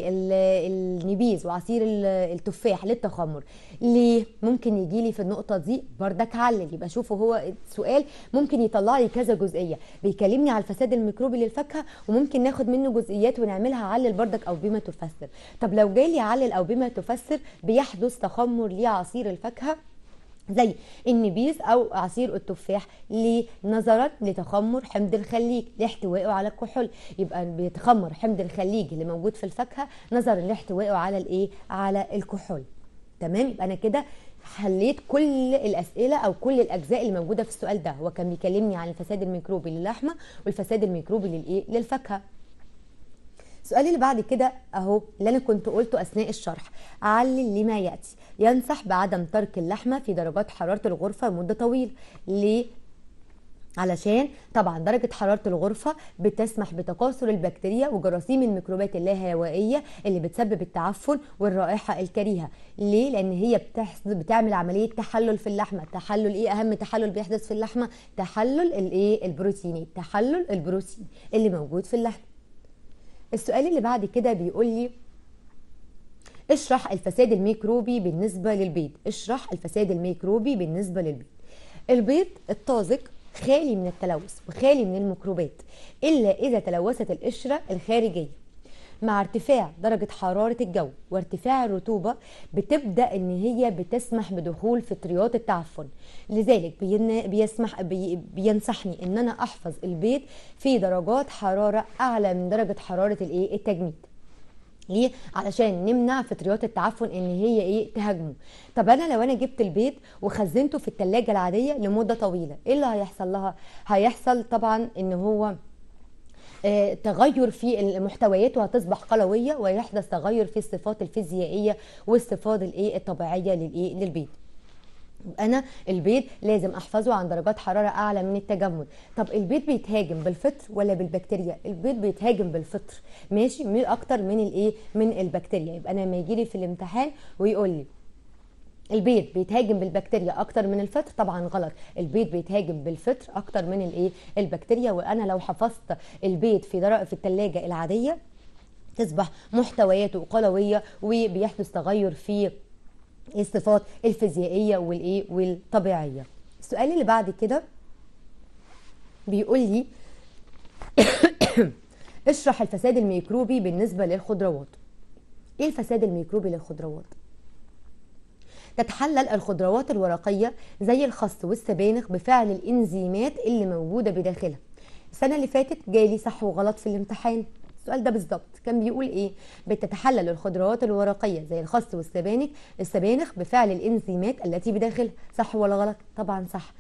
النبيذ وعصير التفاح للتخمر ليه ممكن يجي لي في النقطه دي بردك علل يبقى شوفوا هو السؤال ممكن يطلع لي كذا جزئيه بيكلمني على الفساد الميكروبي للفاكهه وممكن ناخد منه جزئيات ونعملها علل بردك او بما تفسر طب لو جالي علل او بما تفسر بيحدث تخمر لعصير الفاكهه زي النبيذ او عصير التفاح ليه نظرا لتخمر حمض الخليج لاحتوائه على الكحول يبقى بيتخمر حمض الخليج اللي موجود في الفاكهه نظرا لاحتوائه على الايه على الكحول تمام يبقى انا كده حليت كل الاسئله او كل الاجزاء اللي موجوده في السؤال ده هو كان بيكلمني عن الفساد الميكروبي للحمه والفساد الميكروبي للايه للفاكهه السؤال اللي بعد كده اهو اللي انا كنت قلته اثناء الشرح علل لما ياتي ينصح بعدم ترك اللحمه في درجات حراره الغرفه مده طويله ليه علشان طبعا درجة حرارة الغرفة بتسمح بتكاثر البكتيريا وجراثيم الميكروبات اللاهوائية اللي بتسبب التعفن والرائحة الكريهة ليه؟ لأن هي بتعمل عملية تحلل في اللحمة تحلل إيه أهم تحلل بيحدث في اللحمة تحلل الإيه البروتيني تحلل البروتين اللي موجود في اللحمة السؤال اللي بعد كده بيقول لي اشرح الفساد الميكروبي بالنسبة للبيض اشرح الفساد الميكروبي بالنسبة للبيض البيض الطازج خالي من التلوث وخالي من الميكروبات إلا إذا تلوثت القشرة الخارجية مع ارتفاع درجة حرارة الجو وارتفاع الرطوبة بتبدأ إن هي بتسمح بدخول فطريات التعفن لذلك بيسمح بي بينصحني إن أنا أحفظ البيض في درجات حرارة أعلى من درجة حرارة الإيه التجميد ليه علشان نمنع فطريات التعفن ان هي ايه تهاجمه طب انا لو انا جبت البيض وخزنته في التلاجة العاديه لمده طويله ايه اللي هيحصل لها هيحصل طبعا ان هو آه تغير في محتوياته هتصبح قلويه ويحدث تغير في الصفات الفيزيائيه والصفات الايه الطبيعيه للايه للبيض انا البيض لازم احفظه عن درجات حراره اعلى من التجمد طب البيض بيتهاجم بالفطر ولا بالبكتيريا البيض بيتهاجم بالفطر ماشي اكتر من الايه من البكتيريا يبقى انا لما يجي لي في الامتحان ويقول لي البيض بيتهاجم بالبكتيريا اكتر من الفطر طبعا غلط البيض بيتهاجم بالفطر اكتر من الايه البكتيريا وانا لو حفظت البيض في درجة في الثلاجه العاديه تصبح محتوياته قلويه وبيحدث تغير في الصفات الفيزيائيه والايه والطبيعيه السؤال اللي بعد كده بيقول لي اشرح الفساد الميكروبي بالنسبه للخضروات ايه الفساد الميكروبي للخضروات تتحلل الخضروات الورقيه زي الخس والسبانخ بفعل الانزيمات اللي موجوده بداخلها السنه اللي فاتت جالي صح وغلط في الامتحان السؤال ده بالظبط كان بيقول ايه بتتحلل الخضروات الورقيه زي الخس والسبانخ السبانخ بفعل الانزيمات التي بداخلها صح ولا غلط طبعا صح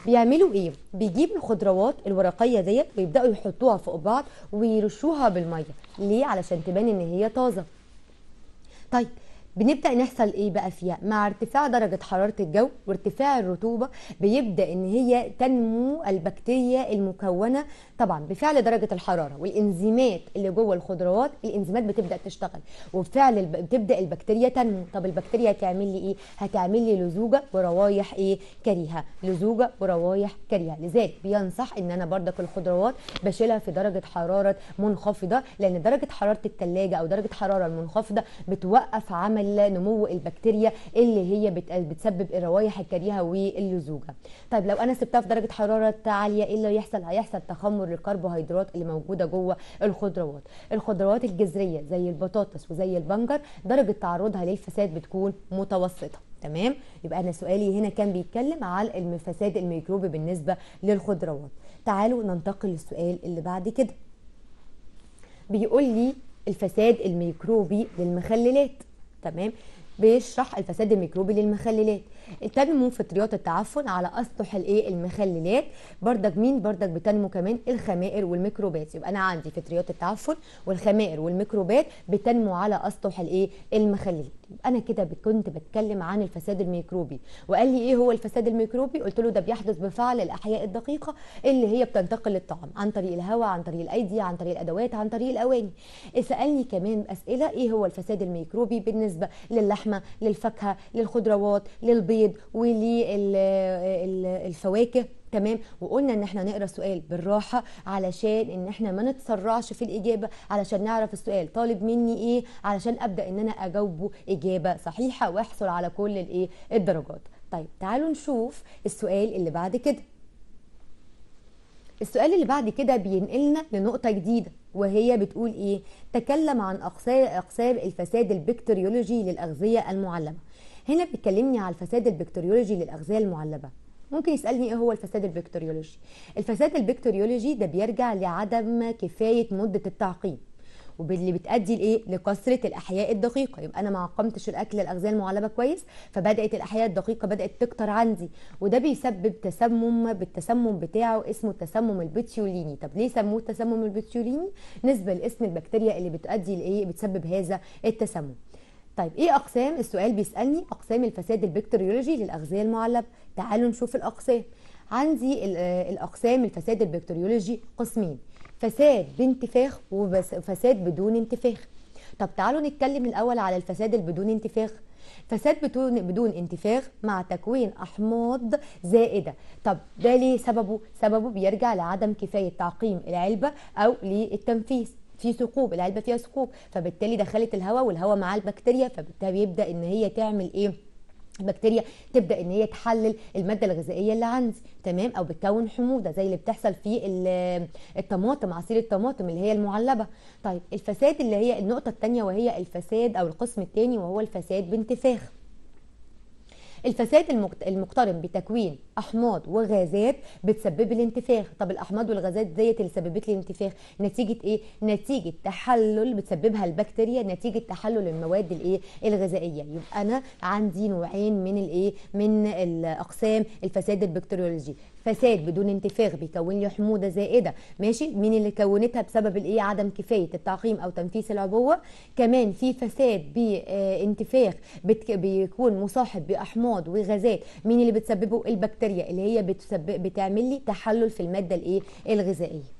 بيعملوا ايه بيجيبوا الخضروات الورقيه ديت ويبداوا يحطوها فوق بعض ويرشوها بالميه ليه علشان تبان ان هي طازه طيب بنبدا نحصل ايه بقى فيها مع ارتفاع درجه حراره الجو وارتفاع الرطوبه بيبدا ان هي تنمو البكتيريا المكونه طبعا بفعل درجه الحراره والانزيمات اللي جوه الخضروات الانزيمات بتبدا تشتغل وبفعل الب... بتبدا البكتيريا تنمو طب البكتيريا هتعمل لي ايه هتعمل لي لزوجه وروايح ايه كريهه لزوجه وروايح كريهه لذلك بينصح ان انا بردك الخضروات بشيلها في درجه حراره منخفضه لان درجه حراره الثلاجه او درجه حراره المنخفضه بتوقف عمل نمو البكتيريا اللي هي بت... بتسبب الروايح الكريهه واللزوجه طيب لو انا سبتها في درجه حراره عاليه ايه اللي هيحصل هيحصل تخمر للكربوهيدرات اللي موجوده جوه الخضروات الخضروات الجذريه زي البطاطس وزي البنجر درجه تعرضها للفساد بتكون متوسطه تمام يبقى انا سؤالي هنا كان بيتكلم على الفساد الميكروبي بالنسبه للخضروات تعالوا ننتقل للسؤال اللي بعد كده بيقول لي الفساد الميكروبي للمخللات تمام بيشرح الفساد الميكروبي للمخللات تنمو فطريات التعفن على اسطح الايه المخللات بردك مين بردك بتنمو كمان الخمائر والميكروبات يبقى انا عندي فطريات التعفن والخمائر والميكروبات بتنمو على اسطح الايه المخللات يبقى انا كده كنت بتكلم عن الفساد الميكروبي وقال لي ايه هو الفساد الميكروبي قلت له ده بيحدث بفعل الاحياء الدقيقه اللي هي بتنتقل للطعام عن طريق الهواء عن طريق الايدي عن طريق الادوات عن طريق الاواني سالني كمان اسئله ايه هو الفساد الميكروبي بالنسبه للحمه للفاكهه للخضروات للبيض وللفواكه تمام وقلنا ان احنا نقرا السؤال بالراحه علشان ان احنا ما نتسرعش في الاجابه علشان نعرف السؤال طالب مني ايه علشان ابدا ان انا اجاوبه اجابه صحيحه واحصل على كل الايه الدرجات طيب تعالوا نشوف السؤال اللي بعد كده السؤال اللي بعد كده بينقلنا لنقطه جديده وهي بتقول ايه تكلم عن اقسام اقسام الفساد البكتيريولوجي للاغذيه المعلبه هنا بيكلمني على الفساد البكتيريولوجي للاغذيه المعلبه ممكن يسالني ايه هو الفساد البكتيريولوجي الفساد البكتيريولوجي ده بيرجع لعدم كفايه مده التعقيم واللي بتؤدي لايه لكثره الاحياء الدقيقه يبقى انا ما عقمتش الاكل الاغذيه المعلبه كويس فبدات الاحياء الدقيقه بدات تكتر عندي وده بيسبب تسمم بالتسمم بتاعه اسمه التسمم البتيوليني طب ليه سموه التسمم البتيوليني نسبه لاسم البكتيريا اللي بتؤدي لايه بتسبب هذا التسمم طيب ايه اقسام السؤال بيسالني اقسام الفساد البكتيريولوجي للاغذيه المعلبه تعالوا نشوف الاقسام عندي الاقسام الفساد البكتيريولوجي قسمين فساد بانتفاخ وفساد بدون انتفاخ طب تعالوا نتكلم الاول على الفساد البدون انتفاخ فساد بدون بدون انتفاخ مع تكوين احماض زائده طب ده ليه سببه سببه بيرجع لعدم كفايه تعقيم العلبه او للتنفيذ في ثقوب العلبه فيها ثقوب فبالتالي دخلت الهواء والهواء معاه البكتيريا فبالتالي بيبدا ان هي تعمل ايه البكتيريا تبدا ان هي تحلل الماده الغذائيه اللي عندي تمام او بتكون حموضه زي اللي بتحصل في الطماطم عصير الطماطم اللي هي المعلبه طيب الفساد اللي هي النقطه الثانيه وهي الفساد او القسم الثاني وهو الفساد بانتفاخ الفساد المقترن بتكوين احماض وغازات بتسبب الانتفاخ طب الاحماض والغازات ديت اللي سببت لي الانتفاخ نتيجه ايه نتيجه تحلل بتسببها البكتيريا نتيجه تحلل المواد الايه الغذائيه يبقى انا عندي نوعين من الايه من الاقسام الفساد البكتيريولوجي فساد بدون انتفاخ بيكون لي حموضه زائده ماشي مين اللي كونتها بسبب الايه عدم كفايه التعقيم او تنفيذ العبوه كمان في فساد بانتفاخ بيكون مصاحب باحماض وغازات مين اللي بتسببه البكتيريا اللي هي بتسبب بتعمل لي تحلل في الماده الايه الغذائيه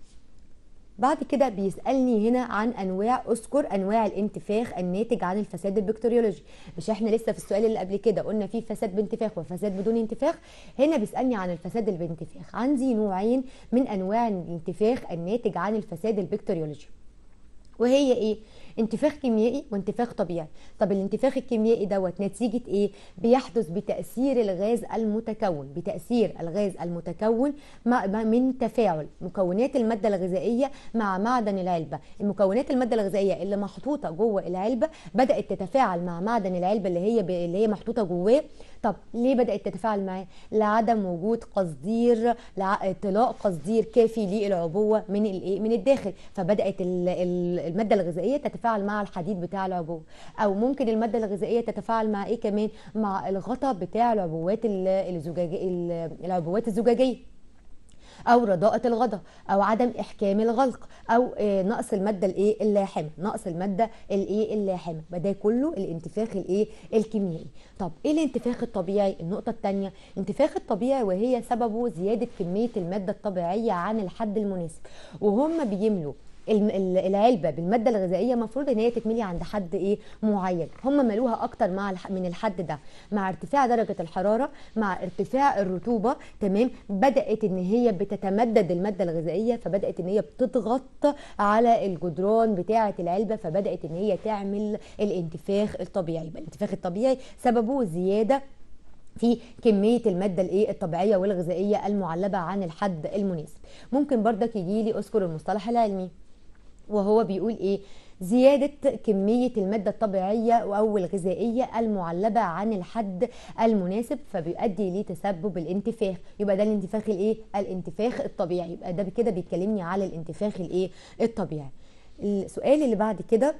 بعد كده بيسالني هنا عن انواع اذكر انواع الانتفاخ الناتج عن الفساد البكتيريولوجي مش احنا لسه في السؤال اللي قبل كده قلنا في فساد بانتفاخ وفساد بدون انتفاخ هنا بيسالني عن الفساد البانتفاخ عندي نوعين من انواع الانتفاخ الناتج عن الفساد البكتيريولوجي وهي ايه انتفاخ كيميائي وانتفاخ طبيعي طب الانتفاخ الكيميائي دوت نتيجه ايه بيحدث بتاثير الغاز المتكون بتاثير الغاز المتكون مع من تفاعل مكونات الماده الغذائيه مع معدن العلبه المكونات الماده الغذائيه اللي محطوطه جوه العلبه بدات تتفاعل مع معدن العلبه اللي هي اللي هي محطوطه جواه طب ليه بدات تتفاعل معاه لعدم وجود قصدير اطلاق قصدير كافي للعبوه من الايه من الداخل فبدات الماده الغذائيه تتفاعل تتفاعل مع الحديد بتاع العبوه او ممكن الماده الغذائيه تتفاعل مع ايه كمان مع الغطاء بتاع العبوات الزجاجيه العبوات الزجاجيه او رداءة الغضا او عدم احكام الغلق او آه، نقص الماده الايه اللاحمه نقص الماده الايه اللاحمه ده كله الانتفاخ الايه الكيميائي طب ايه الانتفاخ الطبيعي النقطه الثانيه الانتفاخ الطبيعي وهي سببه زياده كميه الماده الطبيعيه عن الحد المناسب وهم بيملوا العلبه بالماده الغذائيه المفروض ان هي تتملي عند حد ايه معين هم ملوها اكتر مع من الحد ده مع ارتفاع درجه الحراره مع ارتفاع الرطوبه تمام بدات ان هي بتتمدد الماده الغذائيه فبدات ان هي بتضغط على الجدران بتاعه العلبه فبدات ان هي تعمل الانتفاخ الطبيعي يبقى الانتفاخ الطبيعي سببه زياده في كميه الماده الايه الطبيعيه والغذائيه المعلبه عن الحد المناسب ممكن بردك يجي لي اذكر المصطلح العلمي وهو بيقول ايه زيادة كمية المادة الطبيعية أو الغذائية المعلبة عن الحد المناسب فبيؤدي لتسبب الانتفاخ يبقى ده الانتفاخ الايه الانتفاخ الطبيعي يبقى ده كده بيتكلمني على الانتفاخ الايه الطبيعي السؤال اللي بعد كده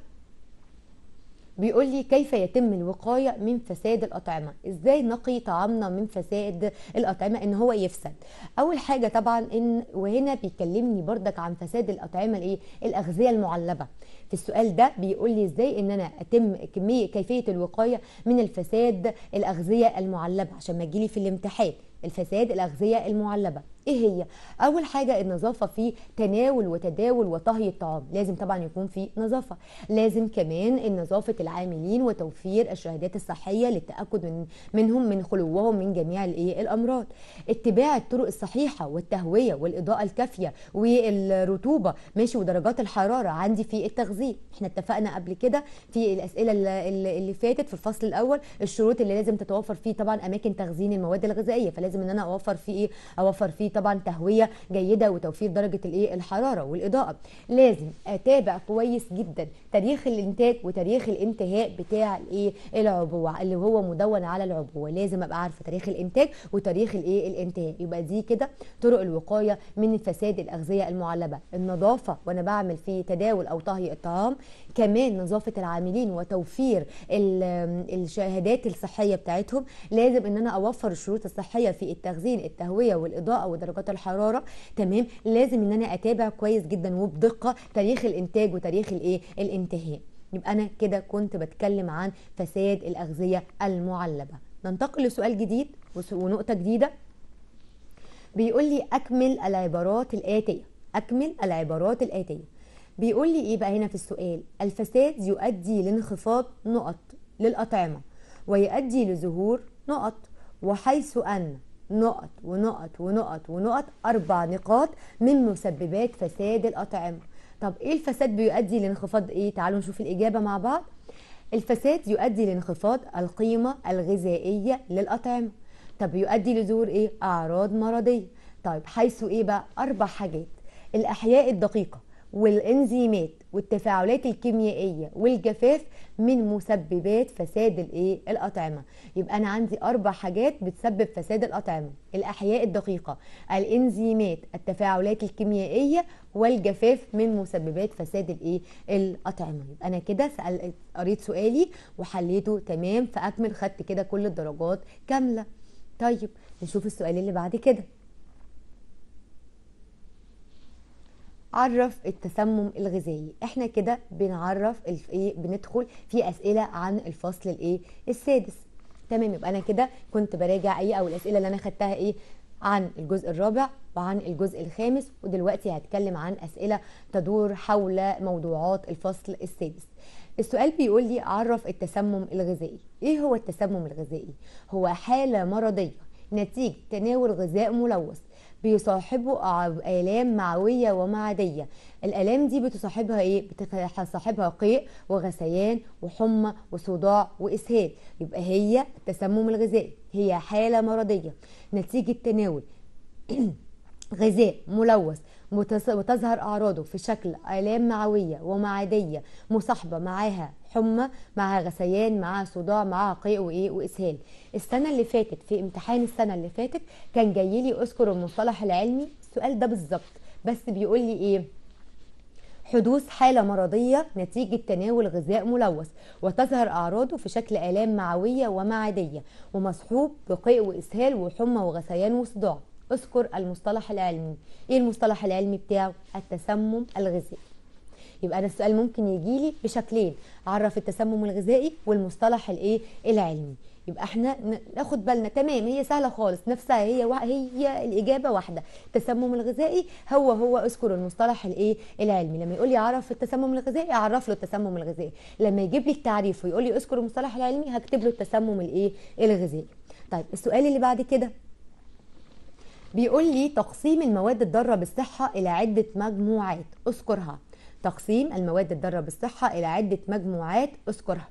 بيقول لي كيف يتم الوقايه من فساد الاطعمه ازاي نقي طعامنا من فساد الاطعمه ان هو يفسد اول حاجه طبعا ان وهنا بيكلمني بردك عن فساد الاطعمه الايه الاغذيه المعلبه في السؤال ده بيقول لي ازاي ان انا اتم كميه كيفيه الوقايه من الفساد الاغذيه المعلبه عشان ما تجيلي في الامتحان الفساد الاغذيه المعلبه ايه هي اول حاجه النظافه في تناول وتداول وطهي الطعام لازم طبعا يكون في نظافه لازم كمان نظافه العاملين وتوفير الشهادات الصحيه للتاكد من منهم من خلوهم من جميع الايه الامراض اتباع الطرق الصحيحه والتهويه والاضاءه الكافيه والرطوبه ماشي ودرجات الحراره عندي في التغذيه احنا اتفقنا قبل كده في الاسئله اللي فاتت في الفصل الاول الشروط اللي لازم تتوفر فيه طبعا اماكن تخزين المواد الغذائيه فلازم ان انا اوفر فيه ايه اوفر فيه طبعا تهويه جيده وتوفير درجه الايه الحراره والاضاءه لازم اتابع كويس جدا تاريخ الانتاج وتاريخ الانتهاء بتاع الايه العبوه اللي هو مدون على العبوه لازم ابقى عارفه تاريخ الانتاج وتاريخ الايه الانتهاء يبقى دي كده طرق الوقايه من فساد الاغذيه المعلبه النظافه وانا بعمل في تداول او طهي الطعام كمان نظافه العاملين وتوفير الشهادات الصحيه بتاعتهم لازم ان انا اوفر الشروط الصحيه في التخزين التهويه والاضاءه ودرجات الحراره تمام لازم ان انا اتابع كويس جدا وبدقه تاريخ الانتاج وتاريخ الايه الانتهاء يبقى انا كده كنت بتكلم عن فساد الاغذيه المعلبه ننتقل لسؤال جديد ونقطه جديده بيقول لي اكمل العبارات الاتيه اكمل العبارات الاتيه بيقول لي ايه بقى هنا في السؤال الفساد يؤدي لانخفاض نقط للاطعمه ويؤدي لظهور نقط وحيث ان نقط ونقط ونقط ونقط اربع نقاط من مسببات فساد الاطعمه طب ايه الفساد بيؤدي لانخفاض ايه تعالوا نشوف الاجابه مع بعض الفساد يؤدي لانخفاض القيمه الغذائيه للاطعمه طب يؤدي لظهور ايه اعراض مرضيه طيب حيث ايه بقى اربع حاجات الاحياء الدقيقه والانزيمات والتفاعلات الكيميائيه والجفاف من مسببات فساد الايه الاطعمه يبقى انا عندي اربع حاجات بتسبب فساد الاطعمه الاحياء الدقيقه الانزيمات التفاعلات الكيميائيه والجفاف من مسببات فساد الايه الاطعمه يبقى انا كده سأل قريت سؤالي وحليته تمام فاكمل خدت كده كل الدرجات كامله طيب نشوف السؤال اللي بعد كده عرف التسمم الغذائي احنا كده بنعرف ايه بندخل في اسئله عن الفصل الايه السادس تمام يبقى انا كده كنت براجع ايه او الاسئله اللي انا خدتها ايه عن الجزء الرابع وعن الجزء الخامس ودلوقتي هتكلم عن اسئله تدور حول موضوعات الفصل السادس السؤال بيقول لي عرف التسمم الغذائي ايه هو التسمم الغذائي هو حاله مرضيه نتيجه تناول غذاء ملوث بيصاحبوا آلام معوية ومعدية الآلام دي بتصاحبها إيه؟ بتصاحبها قيء وغثيان وحمى وصداع وإسهال يبقى هي التسمم الغذائي هي حالة مرضية نتيجة تناول غذاء ملوث وتظهر أعراضه في شكل آلام معوية ومعدية مصاحبة معاها حمى مع غثيان مع صداع مع قيء وايه واسهال السنه اللي فاتت في امتحان السنه اللي فاتت كان جاي لي اذكر المصطلح العلمي السؤال ده بالظبط بس بيقول لي ايه حدوث حالة مرضية نتيجة تناول غذاء ملوث وتظهر أعراضه في شكل آلام معوية ومعدية ومصحوب بقيء وإسهال وحمى وغثيان وصداع اذكر المصطلح العلمي ايه المصطلح العلمي بتاعه التسمم الغذائي يبقى انا السؤال ممكن يجي لي بشكلين عرف التسمم الغذائي والمصطلح الايه العلمي يبقى احنا ناخد بالنا تمام هي سهله خالص نفسها هي هي الاجابه واحده التسمم الغذائي هو هو اذكر المصطلح الايه العلمي لما يقول لي عرف التسمم الغذائي اعرف له التسمم الغذائي لما يجيب لي التعريف ويقول لي اذكر المصطلح العلمي هكتب له التسمم الايه الغذائي طيب السؤال اللي بعد كده بيقول لي تقسيم المواد الضاره بالصحه الى عده مجموعات اذكرها تقسيم المواد الضاره بالصحه الى عده مجموعات اذكرها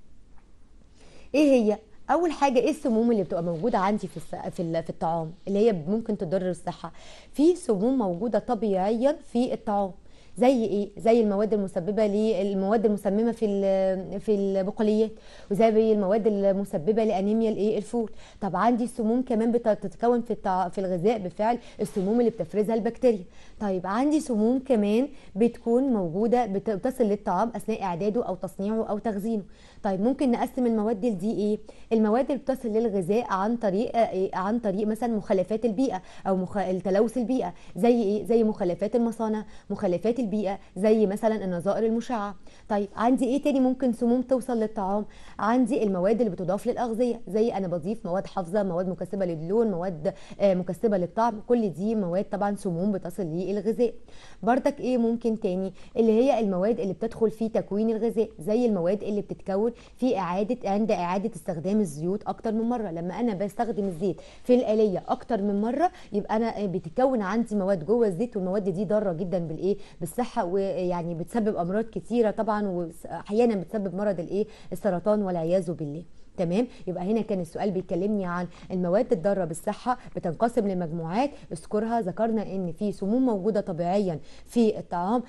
ايه هي اول حاجه ايه السموم اللي بتبقى موجوده عندي في في في الطعام اللي هي ممكن تضر الصحه في سموم موجوده طبيعيا في الطعام زي ايه زي المواد المسببه للمواد المسممه في في البقوليات وزي المواد المسببه لانيميا الايه الفول طب عندي السموم كمان بتتكون في في الغذاء بفعل السموم اللي بتفرزها البكتيريا طيب عندي سموم كمان بتكون موجوده بتصل للطعام اثناء اعداده او تصنيعه او تخزينه طيب ممكن نقسم المواد دي ايه المواد اللي بتصل للغذاء عن طريق إيه؟ عن طريق مثلا مخلفات البيئه او مخ... التلوث البيئه زي ايه زي مخلفات المصانع مخلفات البيئه زي مثلا النظائر المشعه طيب عندي ايه تاني ممكن سموم توصل للطعام عندي المواد اللي بتضاف للاغذيه زي انا بضيف مواد حافظه مواد مكسبه للون مواد آه، مكسبه للطعم كل دي مواد طبعا سموم بتصل للغذاء بردك ايه ممكن تاني اللي هي المواد اللي بتدخل في تكوين الغذاء زي المواد اللي بتتكون في اعاده عند اعاده استخدام الزيوت اكتر من مره لما انا بستخدم الزيت في الاليه اكتر من مره يبقى انا بتتكون عندي مواد جوه الزيت والمواد دي ضاره جدا بالايه بالصحه ويعني بتسبب امراض كثيره طبعا واحيانا بتسبب مرض الايه السرطان والعياذ بالله تمام يبقى هنا كان السؤال بيكلمني عن المواد الضاره بالصحه بتنقسم لمجموعات اذكرها ذكرنا ان في سموم موجوده طبيعيا في الطعام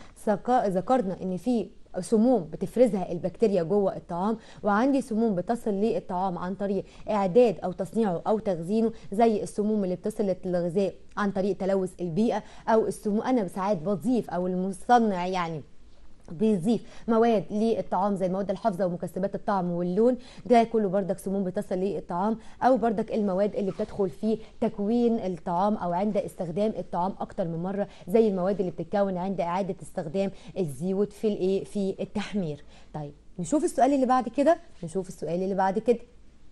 ذكرنا ان في سموم بتفرزها البكتيريا جوه الطعام وعندي سموم بتصل للطعام عن طريق اعداد او تصنيعه او تخزينه زي السموم اللي بتصل للغذاء عن طريق تلوث البيئه او السموم انا ساعات بضيف او المصنع يعني بيضيف مواد للطعام زي المواد الحافظه ومكسبات الطعم واللون ده كله بردك سموم بتصل للطعام او بردك المواد اللي بتدخل في تكوين الطعام او عند استخدام الطعام اكتر من مره زي المواد اللي بتتكون عند اعاده استخدام الزيوت في الايه في التحمير طيب نشوف السؤال اللي بعد كده نشوف السؤال اللي بعد كده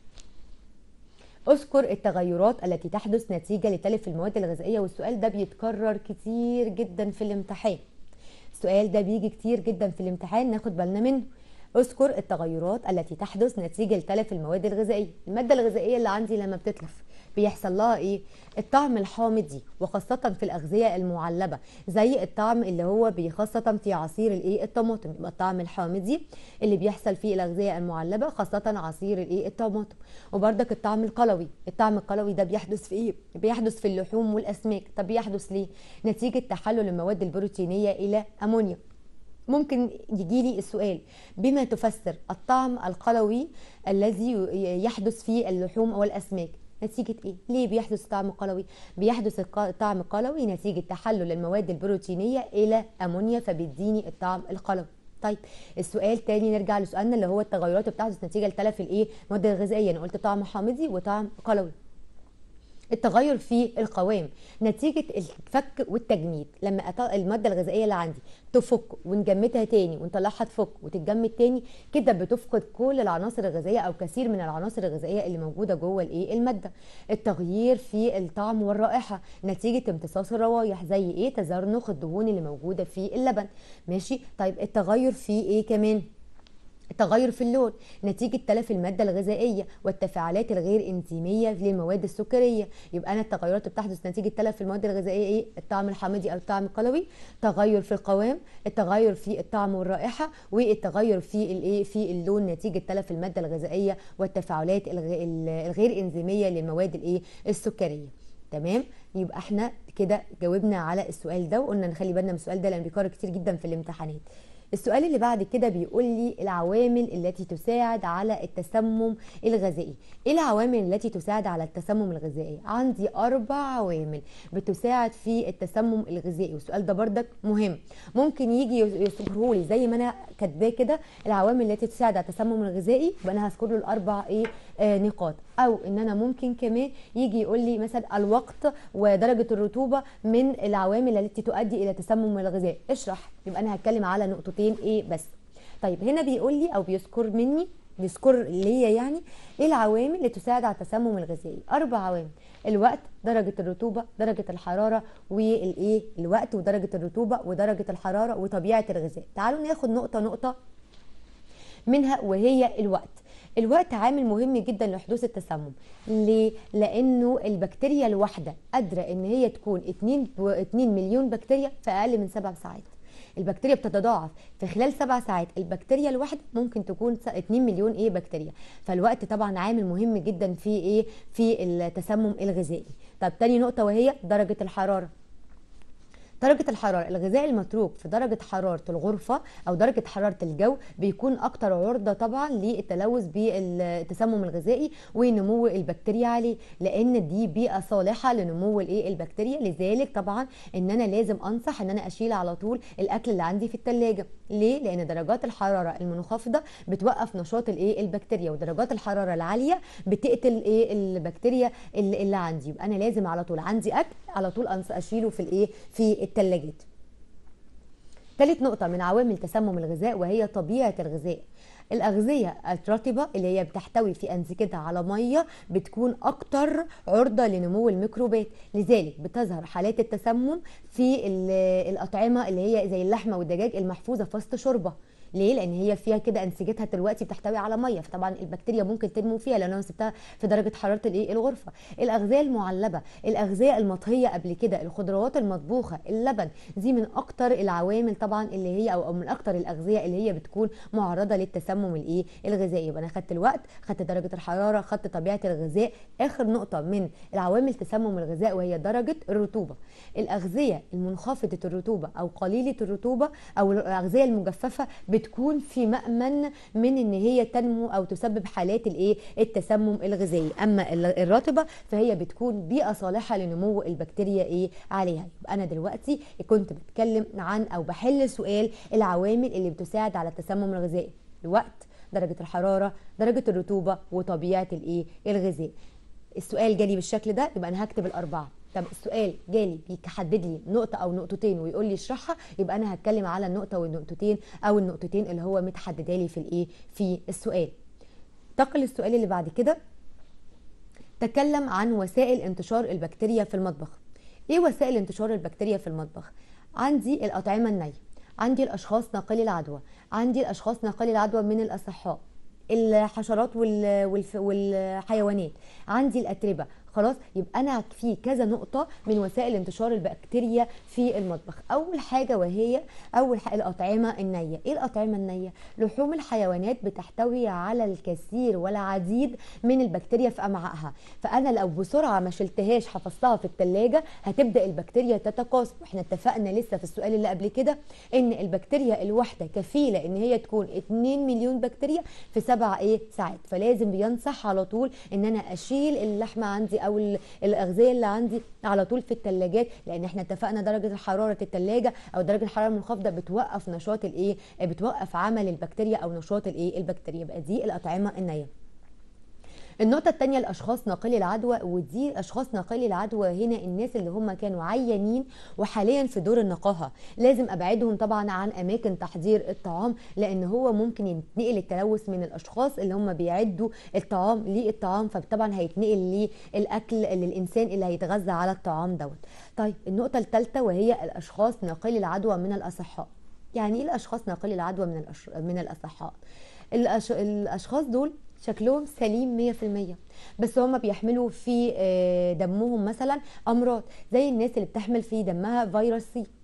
اذكر التغيرات التي تحدث نتيجه لتلف المواد الغذائيه والسؤال ده بيتكرر كتير جدا في الامتحان السؤال ده بيجي كتير جدا في الامتحان ناخد بالنا منه اذكر التغيرات التي تحدث نتيجه لتلف المواد الغذائيه الماده الغذائيه اللي عندي لما بتتلف بيحصل لها ايه الطعم الحامضي وخاصة في الأغذية المعلبة زي الطعم اللي هو خاصة في عصير الايه الطماطم يبقى الطعم الحامضي اللي بيحصل في الأغذية المعلبة خاصة عصير الايه الطماطم وبرضك الطعم القلوي الطعم القلوي ده بيحدث في ايه بيحدث في اللحوم والأسماك طب بيحدث ليه نتيجة تحلل المواد البروتينية إلى أمونيا ممكن يجي لي السؤال بما تفسر الطعم القلوي الذي يحدث في اللحوم والاسماك نتيجة ايه؟ ليه بيحدث طعم قلوي؟ بيحدث الطعم القلوي نتيجة تحلل المواد البروتينية إلى أمونيا فبيديني الطعم القلوي. طيب السؤال تاني نرجع لسؤالنا اللي هو التغيرات اللي بتحدث نتيجه لتلف الايه المواد الغذائيه انا قلت طعم حامضي وطعم قلوي التغير في القوام نتيجه الفك والتجميد لما الماده الغذائيه اللي عندي تفك ونجمدها تاني ونطلعها تفك وتتجمد تاني كده بتفقد كل العناصر الغذائيه او كثير من العناصر الغذائيه اللي موجوده جوه الايه الماده التغيير في الطعم والرائحه نتيجه امتصاص الروائح زي ايه تزرنخ الدهون اللي موجوده في اللبن ماشي طيب التغير في ايه كمان التغير في اللون نتيجة تلف المادة الغذائية والتفاعلات الغير انزيمية للمواد السكرية يبقى أنا التغيرات بتحدث نتيجة تلف المواد الغذائية إيه؟ الطعم الحامضي أو الطعم القلوي تغير في القوام التغير في الطعم والرائحة والتغير في الإيه في اللون نتيجة تلف المادة الغذائية والتفاعلات الغير انزيمية للمواد الإيه السكرية تمام يبقى احنا كده جاوبنا على السؤال ده وقلنا نخلي بالنا من السؤال ده لان بيكرر كتير جدا في الامتحانات السؤال اللي بعد كده بيقول لي العوامل التي تساعد على التسمم الغذائي ايه العوامل التي تساعد على التسمم الغذائي عندي اربع عوامل بتساعد في التسمم الغذائي والسؤال ده بردك مهم ممكن يجي يذكره لي زي ما انا كاتباه كده العوامل التي تساعد على التسمم الغذائي يبقى انا هذكر له الاربع ايه آه نقاط او ان انا ممكن كمان يجي يقول لي مثلا الوقت ودرجه الرطوبه من العوامل التي تؤدي الى التسمم الغذائي اشرح يبقى انا هتكلم على نقطتين ايه بس طيب هنا بيقول لي او بيذكر مني بيذكر ليا يعني ايه العوامل اللي تساعد على التسمم الغذائي اربع عوامل الوقت درجه الرطوبه درجه الحراره والايه الوقت ودرجه الرطوبه ودرجه الحراره وطبيعه الغذاء تعالوا ناخد نقطه نقطه منها وهي الوقت الوقت عامل مهم جدا لحدوث التسمم ليه لانه البكتيريا الواحده قادره ان هي تكون 2 2 مليون بكتيريا في اقل من 7 ساعات البكتيريا بتتضاعف في خلال سبع ساعات البكتيريا الواحده ممكن تكون 2 مليون ايه بكتيريا فالوقت طبعا عامل مهم جدا في ايه في التسمم الغذائي طب تاني نقطه وهي درجه الحراره درجة الحرارة الغذاء المتروك في درجة حرارة الغرفة أو درجة حرارة الجو بيكون أكتر عرضة طبعا للتلوث بالتسمم الغذائي ونمو البكتيريا عليه لأن دي بيئة صالحة لنمو الإيه البكتيريا لذلك طبعا إن أنا لازم أنصح إن أنا أشيل على طول الأكل اللي عندي في التلاجة ليه؟ لأن درجات الحرارة المنخفضة بتوقف نشاط الإيه البكتيريا ودرجات الحرارة العالية بتقتل إيه البكتيريا اللي, اللي عندي يبقى أنا لازم على طول عندي أكل على طول أشيله في الإيه في الثلاجات ثالث نقطة من عوامل تسمم الغذاء وهي طبيعة الغذاء الأغذية الرطبة اللي هي بتحتوي في أنسجتها على مية بتكون أكتر عرضة لنمو الميكروبات لذلك بتظهر حالات التسمم في الأطعمة اللي هي زي اللحمة والدجاج المحفوظة في وسط شوربة ليه لان هي فيها كده انسجتها دلوقتي بتحتوي على ميه فطبعا البكتيريا ممكن تنمو فيها لان انا سبتها في درجه حراره الايه الغرفه الاغذيه المعلبه الاغذيه المطهيه قبل كده الخضروات المطبوخه اللبن دي من اكتر العوامل طبعا اللي هي او من اكتر الاغذيه اللي هي بتكون معرضه للتسمم الايه الغذائي يبقى انا خدت الوقت خدت درجه الحراره خدت طبيعه الغذاء اخر نقطه من العوامل تسمم الغذاء وهي درجه الرطوبه الاغذيه المنخفضه الرطوبه او قليله الرطوبه او الاغذيه المجففه بتكون في مأمن من ان هي تنمو او تسبب حالات الايه التسمم الغذائي اما الرطبه فهي بتكون بيئه صالحه لنمو البكتيريا ايه عليها يبقى انا دلوقتي كنت بتكلم عن او بحل سؤال العوامل اللي بتساعد على التسمم الغذائي الوقت درجه الحراره درجه الرطوبه وطبيعه الايه الغذاء السؤال جالي بالشكل ده يبقى انا هكتب الاربعه طب السؤال جالي بيحدد لي نقطه او نقطتين ويقول لي اشرحها يبقى انا هتكلم على النقطه والنقطتين او النقطتين اللي هو متحدده لي في الايه في السؤال انتقل السؤال اللي بعد كده تكلم عن وسائل انتشار البكتيريا في المطبخ ايه وسائل انتشار البكتيريا في المطبخ عندي الاطعمه النيه عندي الاشخاص ناقلي العدوى عندي الاشخاص ناقلي العدوى من الاصحاء الحشرات والحيوانات عندي الاتربه خلاص يبقى انا في كذا نقطه من وسائل انتشار البكتيريا في المطبخ اول حاجه وهي اول حاجة الاطعمه النيه ايه الاطعمه النيه لحوم الحيوانات بتحتوي على الكثير والعديد من البكتيريا في امعائها فانا لو بسرعه ما شلتهاش حفظتها في الثلاجه هتبدا البكتيريا تتكاثر واحنا اتفقنا لسه في السؤال اللي قبل كده ان البكتيريا الواحده كفيله ان هي تكون 2 مليون بكتيريا في سبع ايه ساعات فلازم بينصح على طول ان انا اشيل اللحمه عندي او الاغذيه اللي عندي على طول في الثلاجات لان احنا اتفقنا درجه حراره الثلاجه او درجه الحراره المنخفضه بتوقف نشاط الايه بتوقف عمل البكتيريا او نشاط الايه البكتيريا يبقى دي الاطعمه النيه النقطة الثانية الأشخاص ناقلي العدوى ودي أشخاص ناقلي العدوى هنا الناس اللي هم كانوا عيانين وحاليا في دور النقاهة لازم أبعدهم طبعا عن أماكن تحضير الطعام لأن هو ممكن ينتقل التلوث من الأشخاص اللي هم بيعدوا الطعام للطعام فطبعا هيتنقل للأكل للإنسان اللي هيتغذى على الطعام دوت طيب النقطة الثالثة وهي الأشخاص ناقلي العدوى من الأصحاء يعني ايه الاشخاص ناقلي العدوى من الأش... من الاصحاء الأش... الاشخاص دول شكلهم سليم 100% بس هم بيحملوا في دمهم مثلا امراض زي الناس اللي بتحمل في دمها فيروس سي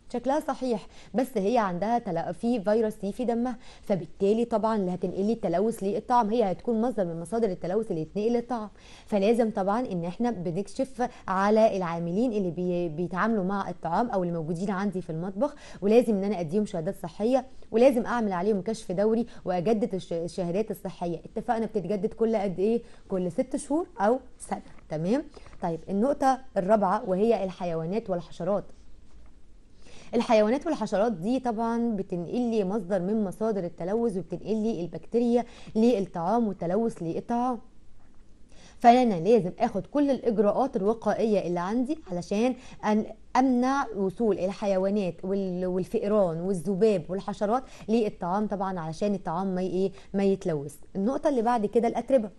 شكلها صحيح بس هي عندها تلا... في فيروس سي في دمها فبالتالي طبعا اللي هتنقلي التلوث للطعام هي هتكون مصدر من مصادر التلوث اللي يتنقل للطعام فلازم طبعا ان احنا بنكشف على العاملين اللي بي... بيتعاملوا مع الطعام او اللي موجودين عندي في المطبخ ولازم ان انا اديهم شهادات صحيه ولازم اعمل عليهم كشف دوري واجدد الش- الشهادات الصحيه اتفقنا بتتجدد كل قد ايه كل ست شهور او سنه تمام طيب النقطه الرابعه وهي الحيوانات والحشرات الحيوانات والحشرات دي طبعا بتنقل لي مصدر من مصادر التلوث وبتنقل لي البكتيريا للطعام والتلوث للطعام فانا لازم اخد كل الاجراءات الوقائيه اللي عندي علشان أن امنع وصول الحيوانات وال- والفئران والذباب والحشرات للطعام طبعا علشان الطعام ما ايه ما يتلوث النقطه اللي بعد كده الاتربه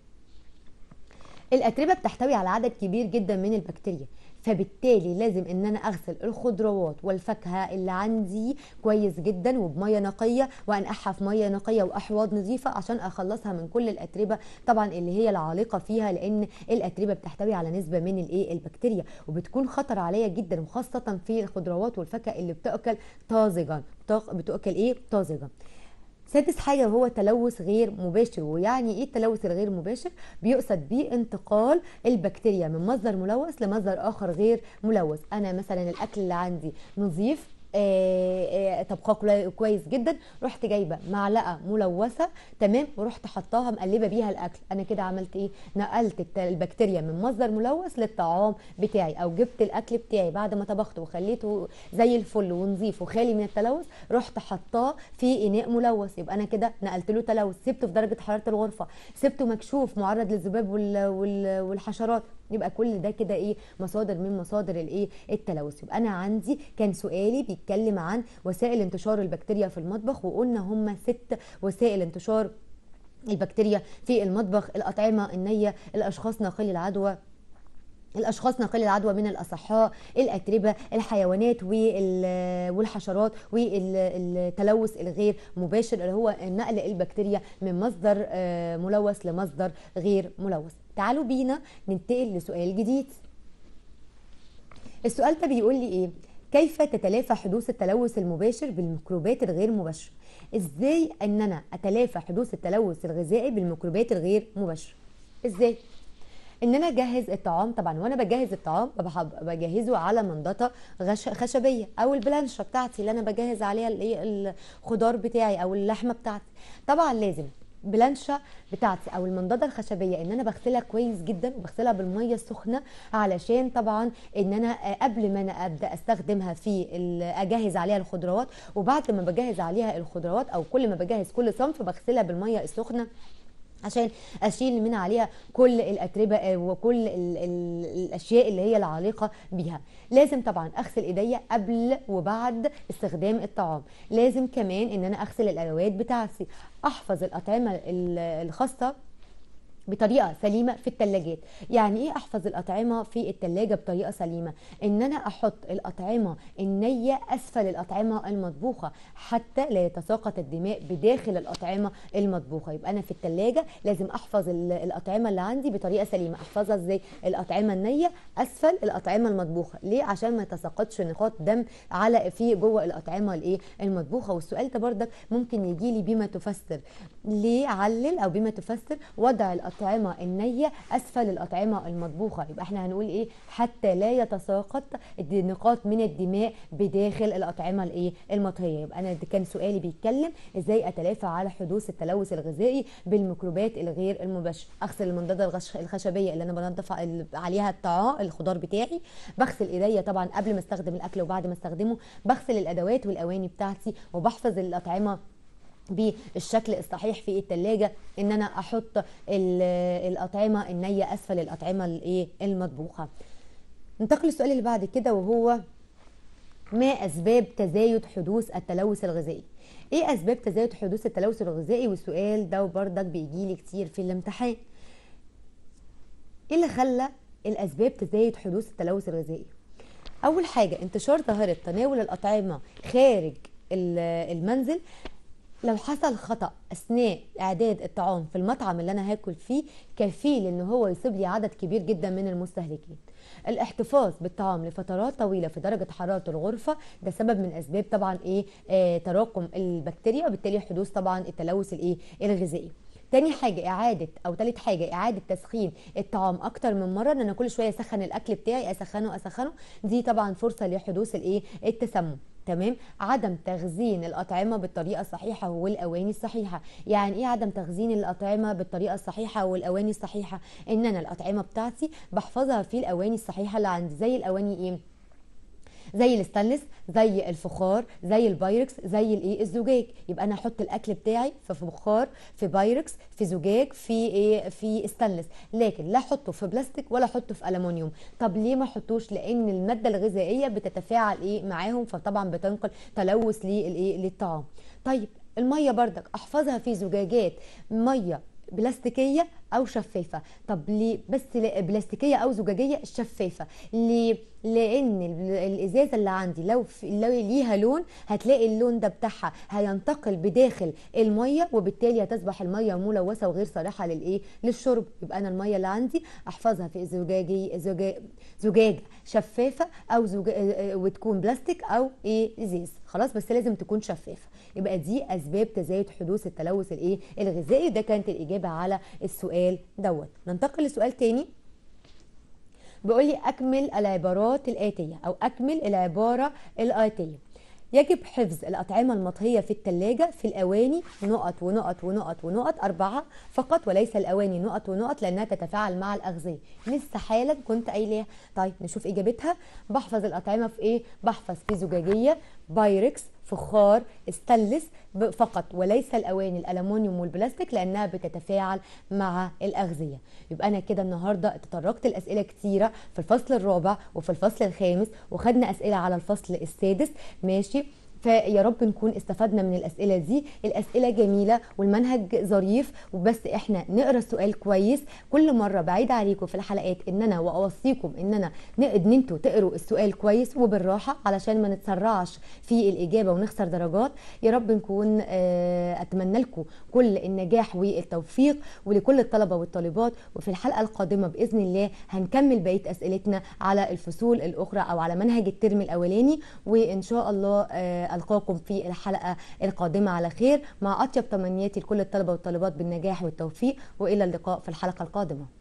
الاتربه بتحتوي على عدد كبير جدا من البكتيريا فبالتالي لازم ان انا اغسل الخضروات والفاكهه اللي عندي كويس جدا وبميه نقيه وانقعها في ميه نقيه واحواض نظيفه عشان اخلصها من كل الاتربه طبعا اللي هي العالقه فيها لان الاتربه بتحتوي على نسبه من الايه البكتيريا وبتكون خطر عليا جدا وخاصه في الخضروات والفاكهه اللي بتاكل طازجا بتاك- بتاكل ايه طازجا سادس حاجة هو تلوث غير مباشر ويعني ايه التلوث الغير مباشر بيقصد بيه انتقال البكتيريا من مصدر ملوث لمصدر اخر غير ملوث انا مثلا الاكل اللي عندي نظيف آه، آه، طبخاه كوي- كويس جدا رحت جايبه معلقه ملوثه تمام ورحت حطاها مقلبه بيها الاكل انا كده عملت ايه نقلت الت- البكتيريا من مصدر ملوث للطعام بتاعي او جبت الاكل بتاعي بعد ما طبخته وخليته زي الفل ونظيف وخالي من التلوث رحت حطاه في اناء ملوث يبقى انا كده نقلت له تلوث سبته في درجه حراره الغرفه سبته مكشوف معرض للذباب وال- وال- والحشرات يبقى كل ده كده ايه مصادر من مصادر الايه التلوث يبقى انا عندي كان سؤالي بيتكلم عن وسائل انتشار البكتيريا في المطبخ وقلنا هم ست وسائل انتشار البكتيريا في المطبخ الأطعمة النية الأشخاص ناقلي العدوى الاشخاص ناقلي العدوى من الاصحاء الاتربه الحيوانات وال- والحشرات والتلوث الغير مباشر اللي هو نقل البكتيريا من مصدر آه، ملوث لمصدر غير ملوث تعالوا بينا ننتقل لسؤال جديد السؤال ده بيقول لي ايه كيف تتلافى حدوث التلوث المباشر بالميكروبات الغير مباشره ازاي ان انا اتلافى حدوث التلوث الغذائي بالميكروبات الغير مباشره ازاي ان انا اجهز الطعام طبعا وانا بجهز الطعام بحب- بجهزه على منضده غش- خشبيه او البلانشه بتاعتي اللي انا بجهز عليها الايه الخضار بتاعي او اللحمه بتاعتي طبعا لازم بلانشا بتاعتي او المنضده الخشبيه ان انا بغسلها كويس جدا وبغسلها بالميه السخنه علشان طبعا ان انا آه، قبل ما انا ابدا استخدمها في ال- اجهز عليها الخضروات وبعد ما بجهز عليها الخضروات او كل ما بجهز كل صنف بغسلها بالميه السخنه عشان اشيل من عليها كل الاتربه آه، وكل ال ال الاشياء اللي هي العالقه بيها لازم طبعا اغسل ايديا قبل وبعد استخدام الطعام لازم كمان ان انا اغسل الادوات بتاعتي احفظ الاطعمه ال- الخاصه بطريقه سليمه في الثلاجات يعني ايه احفظ الاطعمه في الثلاجه بطريقه سليمه ان انا احط الاطعمه النيه اسفل الاطعمه المطبوخه حتى لا يتساقط الدماء بداخل الاطعمه المطبوخه يبقى انا في الثلاجه لازم احفظ ال- الاطعمه اللي عندي بطريقه سليمه احفظها ازاي الاطعمه النيه اسفل الاطعمه المطبوخه ليه عشان ما يتساقطش نقاط دم على في جوه الاطعمه الايه المطبوخه والسؤال ده بردك ممكن يجي لي بما تفسر ليه علل او بما تفسر وضع الاطعمه النيه اسفل الاطعمه المطبوخه يبقى احنا هنقول ايه حتى لا يتساقط الد- نقاط من الدماء بداخل الاطعمه الايه المطهيه يبقى انا ده كان سؤالي بيتكلم ازاي اتلافى على حدوث التلوث الغذائي بالميكروبات الغير المباشره اغسل المنضده الغش- الخشبيه اللي انا بنضف ال- عليها الطعام الخضار بتاعي بغسل ايديا طبعا قبل ما استخدم الاكل وبعد ما استخدمه بغسل الادوات والاواني بتاعتي وبحفظ الاطعمه بالشكل الصحيح في التلاجة ان انا احط ال- الاطعمه النيه اسفل الاطعمه الايه المطبوخه ننتقل للسؤال اللي بعد كده وهو ما اسباب تزايد حدوث التلوث الغذائي ايه اسباب تزايد حدوث التلوث الغذائي والسؤال ده بردك بيجي لي كتير في الامتحان ايه اللي خلى الاسباب تزايد حدوث التلوث الغذائي اول حاجه انتشار ظاهره تناول الاطعمه خارج ال- المنزل لو حصل خطأ أثناء إعداد الطعام في المطعم اللي أنا هاكل فيه كفيل إن هو يصيب لي عدد كبير جدا من المستهلكين الاحتفاظ بالطعام لفترات طويلة في درجة حرارة الغرفة ده سبب من أسباب طبعا إيه آه تراكم البكتيريا وبالتالي حدوث طبعا التلوث الإيه الغذائي تاني حاجة إعادة أو تالت حاجة إعادة تسخين الطعام أكتر من مرة إن أنا كل شوية أسخن الأكل بتاعي أسخنه أسخنه دي طبعا فرصة لحدوث الإيه التسمم تمام عدم تخزين الاطعمه بالطريقه الصحيحه والاواني الصحيحه يعني ايه عدم تخزين الاطعمه بالطريقه الصحيحه والاواني الصحيحه ان انا الاطعمه بتاعتي بحفظها في الاواني الصحيحه اللي عندي زي الاواني ايه زي الستانلس زي الفخار زي البايركس زي الايه الزجاج يبقى انا احط الاكل بتاعي في فخار في بايركس في زجاج في ايه في ستانلس لكن لا احطه في بلاستيك ولا احطه في الومنيوم طب ليه ما احطوش لان الماده الغذائيه بتتفاعل ايه معاهم فطبعا بتنقل تلوث للايه للطعام طيب الميه بردك احفظها في زجاجات ميه بلاستيكيه او شفافه طب ليه بس بلاستيكيه او زجاجيه شفافه ليه لان الازازه اللي عندي لو لو ليها لون هتلاقي اللون ده بتاعها هينتقل بداخل الميه وبالتالي هتصبح الميه ملوثه وغير صالحه للايه للشرب يبقى انا الميه اللي عندي احفظها في زجاجي زجاجه شفافه او زجاج وتكون بلاستيك او ايه ازاز خلاص بس لازم تكون شفافه يبقى دي اسباب تزايد حدوث التلوث الايه الغذائي ده كانت الاجابه على السؤال دوت ننتقل لسؤال تاني بيقول لي اكمل العبارات الاتيه او اكمل العباره الاتيه يجب حفظ الأطعمة المطهية في الثلاجة في الأواني نقط ونقط ونقط ونقط أربعة فقط وليس الأواني نقط ونقط لأنها تتفاعل مع الأغذية لسه حالا كنت قايلاها طيب نشوف إجابتها بحفظ الأطعمة في إيه؟ بحفظ في زجاجية بايركس فخار استانلس فقط وليس الاواني الالومنيوم والبلاستيك لانها بتتفاعل مع الاغذيه يبقى انا كده النهارده تطرقت الاسئله كتيره في الفصل الرابع وفي الفصل الخامس وخدنا اسئله على الفصل السادس ماشي فيا رب نكون استفدنا من الاسئله دي الاسئله جميله والمنهج ظريف وبس احنا نقرا السؤال كويس كل مره بعيد عليكم في الحلقات ان انا واوصيكم ان انا ان انتوا تقروا السؤال كويس وبالراحه علشان ما نتسرعش في الاجابه ونخسر درجات يا رب نكون اتمنى لكم كل النجاح والتوفيق ولكل الطلبه والطالبات وفي الحلقه القادمه باذن الله هنكمل بقيه اسئلتنا على الفصول الاخرى او على منهج الترم الاولاني وان شاء الله القاكم في الحلقه القادمه على خير مع اطيب تمنياتي لكل الطلبه والطالبات بالنجاح والتوفيق والى اللقاء في الحلقه القادمه